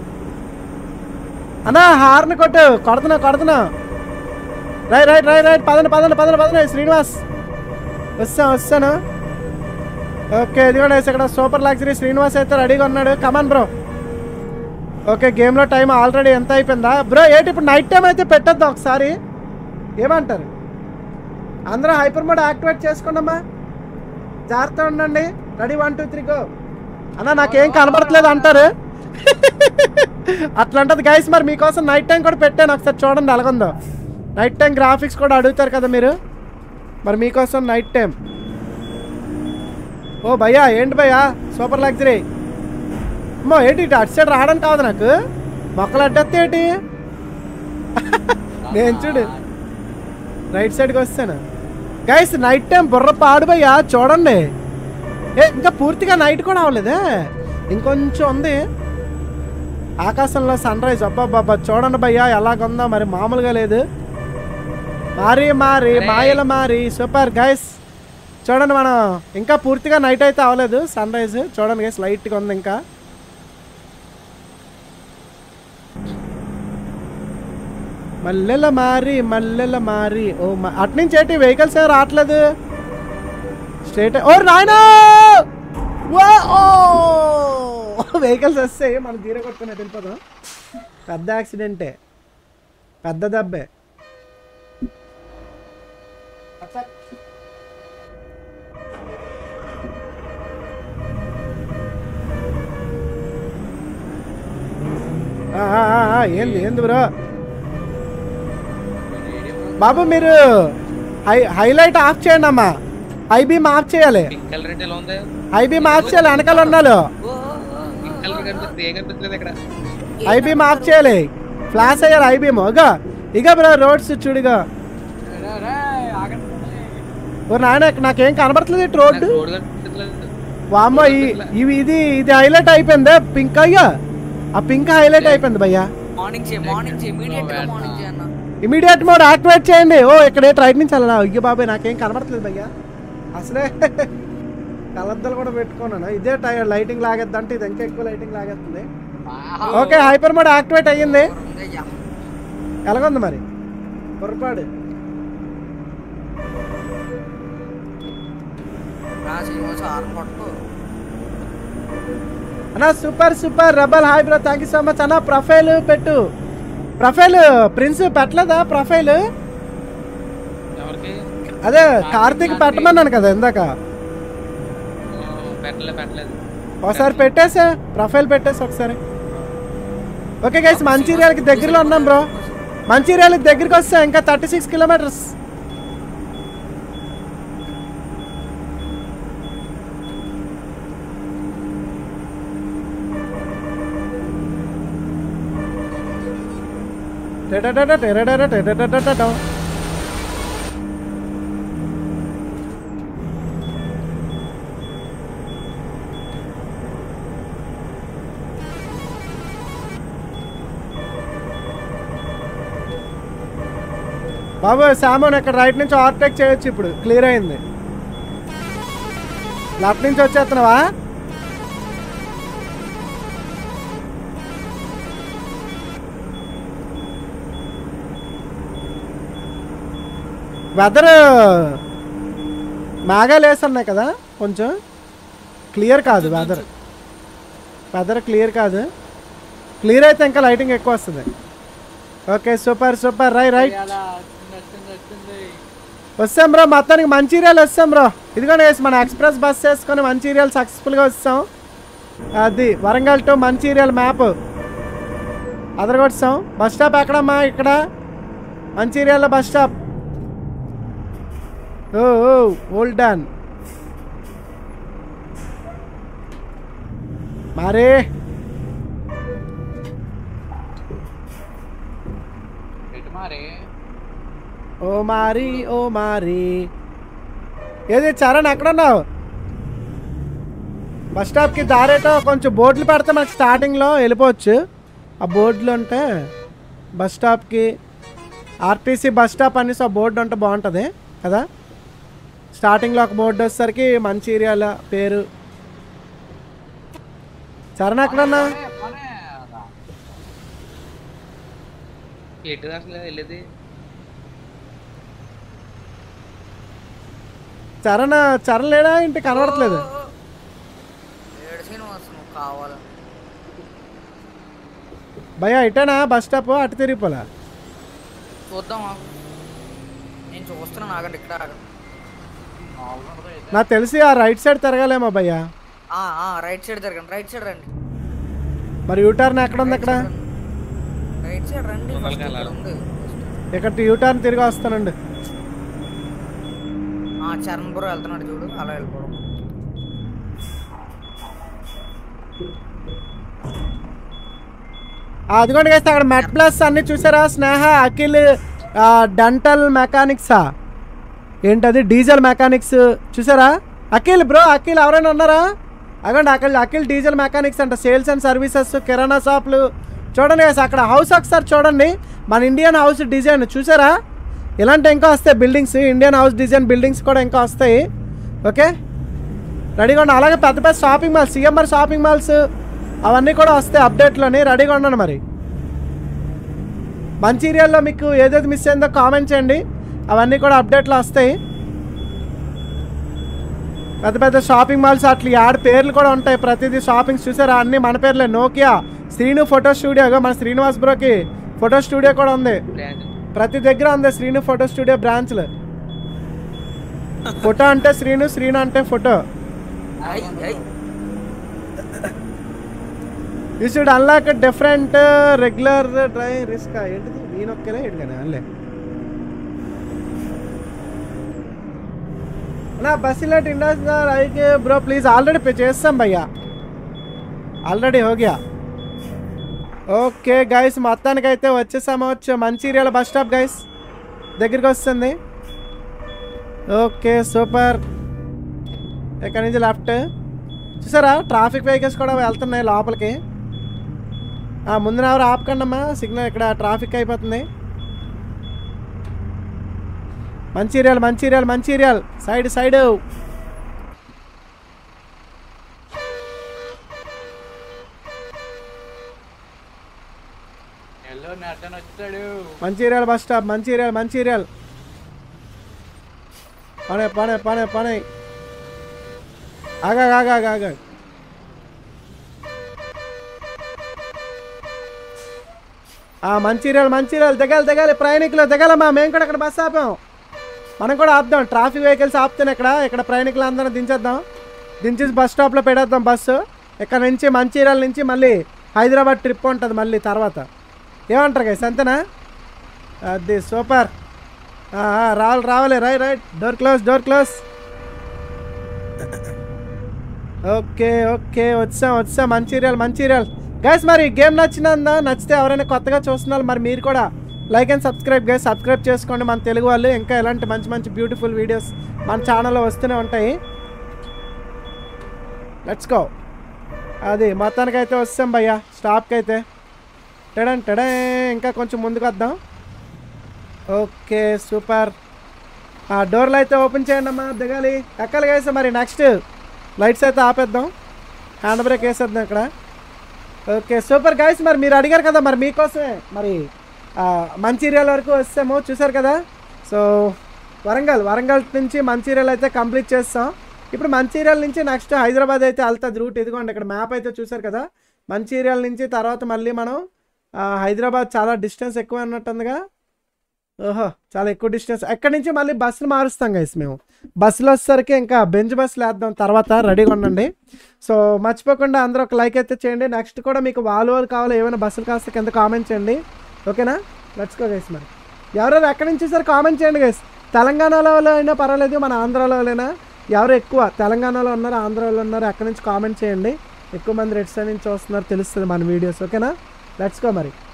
అన్నా హార్న్ కొట్టు కొడుతున్నా కొడుతున్నా రైట్ రైట్ రైట్ రైట్ పదండి పదండి పదండి పదండి శ్రీనివాస్ వస్తాను వస్తాను ఓకే ఇదిగోండి ఇక్కడ సూపర్ లగ్జరీ శ్రీనివాస్ అయితే రెడీగా ఉన్నాడు కమాన్ బ్రో ఓకే గేమ్లో టైం ఆల్రెడీ ఎంత అయిపోయిందా బ్రో ఏంటి ఇప్పుడు నైట్ టైం అయితే పెట్టొద్దు ఒకసారి ఏమంటారు అందరూ హైపర్ మోడ్ యాక్టివేట్ చేసుకోండమ్మా జాగ్రత్త ఉండండి ready one two three go అన్న నాకేం కనబడట్లేదు అంటారు అట్లాంటది గైస్ మరి మీకోసం నైట్ టైం కూడా పెట్టాను ఒకసారి చూడండి ఎలాగుందో నైట్ టైం గ్రాఫిక్స్ కూడా అడుగుతారు కదా మీరు మరి మీకోసం నైట్ టైం ఓ భయ్యా ఏంటి భయ్యా సూపర్ లగ్జరీ అమ్మో ఏంటి ఇటు అటు సైడ్ రావడానికి కావదు నాకు మొక్కలు అడ్డొస్తే ఏంటి నేను చూడు రైట్ సైడ్కి వస్తాను గైస్ నైట్ టైం బుర్ర పాడు భయ్యా చూడండి ఏ ఇంకా పూర్తిగా నైట్ కూడా అవ్వలేదే ఇంకొంచెం ఉంది ఆకాశంలో సన్ రైజ్ అబ్బాబ్బా చూడండి భయ్యా ఎలాగుందో మరి మామూలుగా లేదు మారి మారి మాయల మారి సూపర్ గైస్ చూడండి మనం ఇంకా పూర్తిగా నైట్ అయితే అవ్వలేదు సన్ రైజ్ చూడండి గైస్ లైట్గా ఉంది ఇంకా మల్లెల మారి మల్లెల మారి ఓ మ- అట్నుంచి ఏంటి వెహికల్స్ ఏం రావట్లేదు స్ట్రేట్ ఓ నాయనా వెహికల్స్ వస్తాయి మనం జీరో కొట్టుకుని వెళ్ళిపోదాం పెద్ద యాక్సిడెంటే పెద్ద దెబ్బే ఆ, ఆ, ఆ, ఆ, ఏంది ఏంది బ్రో బాబు మీరు హై హైలైట్ ఆఫ్ చేయండి అమ్మా ఐబీ మార్క్ చేయాలి పింక్ కలర్ అంటే ఎలా ఉంది ఐబీ మార్క్ చేయాలి వెనకాల ఉన్నాడు పింక్ కలర్ కనిపిస్తుంది ఏం కనిపించలేదు ఇక్కడ ఐబీ మార్క్ చేయాలి ఫ్లాష్ అయ్యాలి ఐబీమ్ ఇక ఇక బ్రో రోడ్స్ చూడుగా ఓ నాయన నాకేం కనబడట్లేదు ఇటు రోడ్డు నాకు రోడ్ కనిపించలేదు వామ్మో ఈ- ఇవి ఇది ఇది హైలైట్ అయిపోయింది పింక్ అయ్యా ఆ పింక్ హైలైట్ అయిపోయింది భయ్యా మార్నింగ్ చేయి మార్నింగ్ చేయి ఇమీడియట్ గా మార్నింగ్ చేయి అన్న ఇమీడియట్ మోడ్ యాక్టివేట్ చేయండి ఓ ఇక్కడ ఏ రైట్ నుంచి వెళ్ళాలి అయ్యో బాబాయ్ నాకేం కనబడట్లేదు భయ్యా అసలే కలద్దలు కూడా పెట్టుకున్నాను ఇదే టైర్ లైటింగ్ లాగేద్దంటే ఇది ఇంకా ఎక్కువ లైటింగ్ లాగేస్తుంది ఓకే హైపర్ మోడ్ యాక్టివేట్ అయ్యింది ఉందయ్యా. ఎలాగుంది మరి పొరపాడు రా శ్రీనివాస్ ఆరం పట్టుకో అన్న సూపర్ సూపర్ రబల్ hi bro thank you so much అన్న ప్రొఫైల్ పెట్టు ప్రొఫైల్ ప్రిన్స్ పెట్టలేదా ప్రొఫైల్ ఎవరికి అదే కార్తీక్ పెట్టమన్నాను కదా ఇందాక ఆ, పెట్టలే పెట్టలేదు ఒకసారి పెట్టేసా ప్రొఫైల్ పెట్టేసి ఒకసారి ఓకే గైస్ మంచిర్యాలకి దగ్గరలో ఉన్నాం బ్రో మంచిర్యాలకి దగ్గరికి వస్తే ఇంకా థర్టీ సిక్స్ కిలోమీటర్స్ బాబు సామాన్ ఇక్కడ రైట్ నుంచి ఓవర్టేక్ చేయొచ్చు ఇప్పుడు క్లియర్ అయింది లెఫ్ట్ నుంచి వచ్చేస్తున్నావా వెదర్ మేఘాలు వేస్తున్నాయి కదా కొంచెం క్లియర్ కాదు వెదర్ వెదర్ క్లియర్ కాదు క్లియర్ అయితే ఇంకా లైటింగ్ ఎక్కువ వస్తుంది ఓకే సూపర్ సూపర్ రై రైట్ వస్తాం బ్రో మొత్తానికి మంచిర్యాల వస్తాం బ్రో ఇదిగోండి guys, మన ఎక్స్ప్రెస్ బస్ వేసుకొని మంచిర్యాల సక్సెస్ఫుల్గా వస్తాం అది వరంగల్ టు మంచిర్యాల మ్యాప్ అదరగొట్టాం బస్ స్టాప్ ఎక్కడమ్మా ఇక్కడ మంచిర్యాల బస్ స్టాప్ ఓ ఓ ఓల్డ్ డాన్ మరే ఎటు మారే ఓ మారి ఓ మారి ఏది చరణ్ ఎక్కడున్నావు బస్ స్టాప్కి దారేటో కొంచెం బోర్డులు పెడితే మనకి స్టార్టింగ్లో వెళ్ళిపోవచ్చు ఆ బోర్డులు ఉంటే బస్ స్టాప్కి ఆర్టీసీ బస్ స్టాప్ అనేసి ఆ బోర్డు ఉంటే బాగుంటుంది కదా స్టార్టింగ్లో ఒక బోర్డు వచ్చేసరికి మంచిర్యాల పేరు చరణ్ ఎక్కడున్నా ఎటు అసలు వెళ్ళేది చరణ్ చరణ్ లేడా ఇంటి కనబడట్లేదు ఏడు శ్రీనివాస్ నువ్వు కావాలి భయ్యా ఇటేనా బస్ స్టాప్ అటు తిరిగిపోలా చూద్దాం ఆగు. నేను చూస్తున్నాను ఆగండి ఇక్కడ ఆగండి నాకు తెలిసి ఆ రైట్ సైడ్ తిరగాలేమో భయ్యా ఆ, ఆ, రైట్ సైడ్ జరగండి రైట్ సైడ్ రండి మరి యూటర్న్ ఎక్కడ ఉంది అక్కడ రైట్ సైడ్ రండి లోపలికి ఫస్ట్ ఇక్కడ వెళ్ళాలి. ఉంది ఇక్కడ యూటర్న్ తిరిగి వస్తానండి ఆ చరణ్ బ్రో వెళ్తున్నాడు చూడు అలా వెళ్ళిపోవడం ఆ, అదిగోండి guys, అక్కడ మెట్ ప్లస్ అన్ని చూసారా స్నేహ అఖిల్ డెంటల్ మెకానిక్సా ఏంటది డీజిల్ మెకానిక్స్ చూసారా అఖిల్ బ్రో అఖిల్ ఎవరైనా ఉన్నారా అగండి అఖిల్ అఖిల్ డీజిల్ మెకానిక్స్ అంట సేల్స్ అండ్ సర్వీసెస్ కిరాణా షాపులు చూడండి guys, అక్కడ హౌస్ ఒకసారి చూడండి మన ఇండియన్ హౌస్ డిజైన్ చూసారా ఇలాంటి ఇంకా వస్తాయి buildings Indian house design buildings కూడా ఇంకా వస్తాయి ఓకే రెడీగా ఉండండి అలాగే పెద్ద పెద్ద shopping malls CMR shopping malls అవన్నీ కూడా వస్తాయి అప్డేట్లోని రెడీగా ఉండండి మరి మంచిర్యాల్లో మీకు ఏదేది మిస్ అయిందో కామెంట్ చేయండి అవన్నీ కూడా అప్డేట్లో వస్తాయి పెద్ద పెద్ద షాపింగ్ మాల్స్ అట్లా యాడ్ పేర్లు కూడా ఉంటాయి ప్రతిదీ షాపింగ్స్ చూసారా అన్నీ మన పేర్లే నోకియా శ్రీను ఫోటో స్టూడియోగా మన శ్రీనివాస్ బ్రోకి ఫోటో స్టూడియో కూడా ఉంది బ్రాంచ్ ప్రతి దగ్గర ఉంది శ్రీను ఫోటో స్టూడియో బ్రాంచ్లు ఫోటో అంటే శ్రీను శ్రీను అంటే photo I I you should unlock different regular dry risk ఏంటిది నేను ఒక్కనే ఏంటి కానీ అల్లే నా బస్సులో ఇండస్ట్రీ అయితే బ్రో ప్లీజ్ ఆల్రెడీ పే చేస్తాం భయ్యా ఆల్రెడీ హోగ్యా ఓకే గైస్ మొత్తానికి అయితే వచ్చేసాము వచ్చే మంచిర్యాల బస్ స్టాప్ గైస్ దగ్గరికి వస్తుంది ఓకే సూపర్ ఇక్కడ నుంచి లెఫ్ట్ చూసారా ట్రాఫిక్ వెహికల్స్ కూడా వెళ్తున్నాయి లోపలికి ఆ, ముందున ఎవరు ఆపకండి అమ్మా సిగ్నల్ ఇక్కడ ట్రాఫిక్ అయిపోతుంది Mancherial Mancherial Mancherial side side yellow నట్టని వచ్చాడు మంచిర్యాల బస్ స్టాప్ మంచిర్యాల మంచిర్యాల పనే పనే పనే పనే ఆగా ఆగా ఆగా ఆగా ఆ మంచిర్యాల మంచిర్యాల దిగాలి దిగాలి ప్రయాణికులు దిగాలమ్మా మేము కూడా అక్కడ బస్ ఆపాం మనం కూడా ఆపుదాం ట్రాఫిక్ వెహికల్స్ ఆపుతాను ఇక్కడ ఇక్కడ ప్రయాణికులు అందరం దించేద్దాం దించేసి బస్ స్టాప్లో పెట్టేద్దాం బస్సు ఇక్కడ నుంచి మంచిర్యాల నుంచి మళ్ళీ హైదరాబాద్ ట్రిప్ ఉంటుంది మళ్ళీ తర్వాత ఏమంటారు గైస్ అంతేనా అది సూపర్ ఆ, ఆ, రావాలి రావాలి right right door close door close okay okay వచ్చాం వచ్చాం మంచిర్యాల మంచిర్యాల గైస్ మరి గేమ్ నచ్చిందా నచ్చితే ఎవరైనా కొత్తగా చూస్తున్నారు మరి మీరు కూడా like and subscribe guys subscribe చేసుకోండి మన తెలుగు వాళ్ళు ఇంకా ఇలాంటి మంచి మంచి బ్యూటిఫుల్ వీడియోస్ మన ఛానల్లో వస్తూనే ఉంటాయి లెట్స్ గో అది మొత్తానికి అయితే వస్తాం భయ్యా స్టాప్కి అయితే టెడన్ టెడే ఇంకా కొంచెం ముందుకు వద్దాం ఓకే సూపర్ ఆ డోర్లు అయితే ఓపెన్ చేయండి అమ్మా దిగాలి ఎక్కాలి వేసా మరి నెక్స్ట్ లైట్స్ అయితే ఆపేద్దాం హ్యాండ్ బ్రేక్ వేసేద్దాం ఇక్కడ ఓకే సూపర్ గైస్ మరి మీరు అడిగారు కదా మరి మీకోసమే మరి ఆ, మంచిర్యాల వరకు వస్తాము చూసారు కదా సో వరంగల్ వరంగల్ నుంచి మంచిర్యాల అయితే కంప్లీట్ చేస్తాం ఇప్పుడు మంచిర్యాల నుంచి నెక్స్ట్ హైదరాబాద్ అయితే వెళ్తుంది రూట్ ఇదిగోండి ఇక్కడ మ్యాప్ అయితే చూసారు కదా మంచిర్యాల నుంచి తర్వాత మళ్ళీ మనం ఆ, హైదరాబాద్ చాలా డిస్టెన్స్ ఎక్కువ అన్నట్టుందిగా ఓహో చాలా ఎక్కువ డిస్టెన్స్ ఎక్కడి నుంచి మళ్ళీ బస్సులు మారుస్తాం గైస్ మేము బస్సులు వచ్చేసరికి ఇంకా బెంచ్ బస్సులు వేద్దాం తర్వాత రెడీగా ఉండండి సో మర్చిపోకుండా అందరూ ఒక లైక్ అయితే చేయండి నెక్స్ట్ కూడా మీకు వాళ్ళు వాళ్ళు కావాలి ఏమైనా బస్సులు కాస్త కింద కామెంట్ చేయండి ఓకేనా లెట్స్ గో గైస్ మరి ఎవరెవరు ఎక్కడి నుంచి సార్ కామెంట్ చేయండి గైస్ తెలంగాణలో వాళ్ళు అయినా పర్వాలేదు మన ఆంధ్రాలో వాళ్ళైనా ఎవరు ఎక్కువ తెలంగాణలో ఉన్నారు ఆంధ్రాలో ఉన్నారు ఎక్కడి నుంచి కామెంట్ చేయండి ఎక్కువ మంది రెడ్ సైడ్ నుంచి చూస్తున్నారు తెలుస్తుంది మన వీడియోస్ ఓకేనా లెట్స్ గో మరి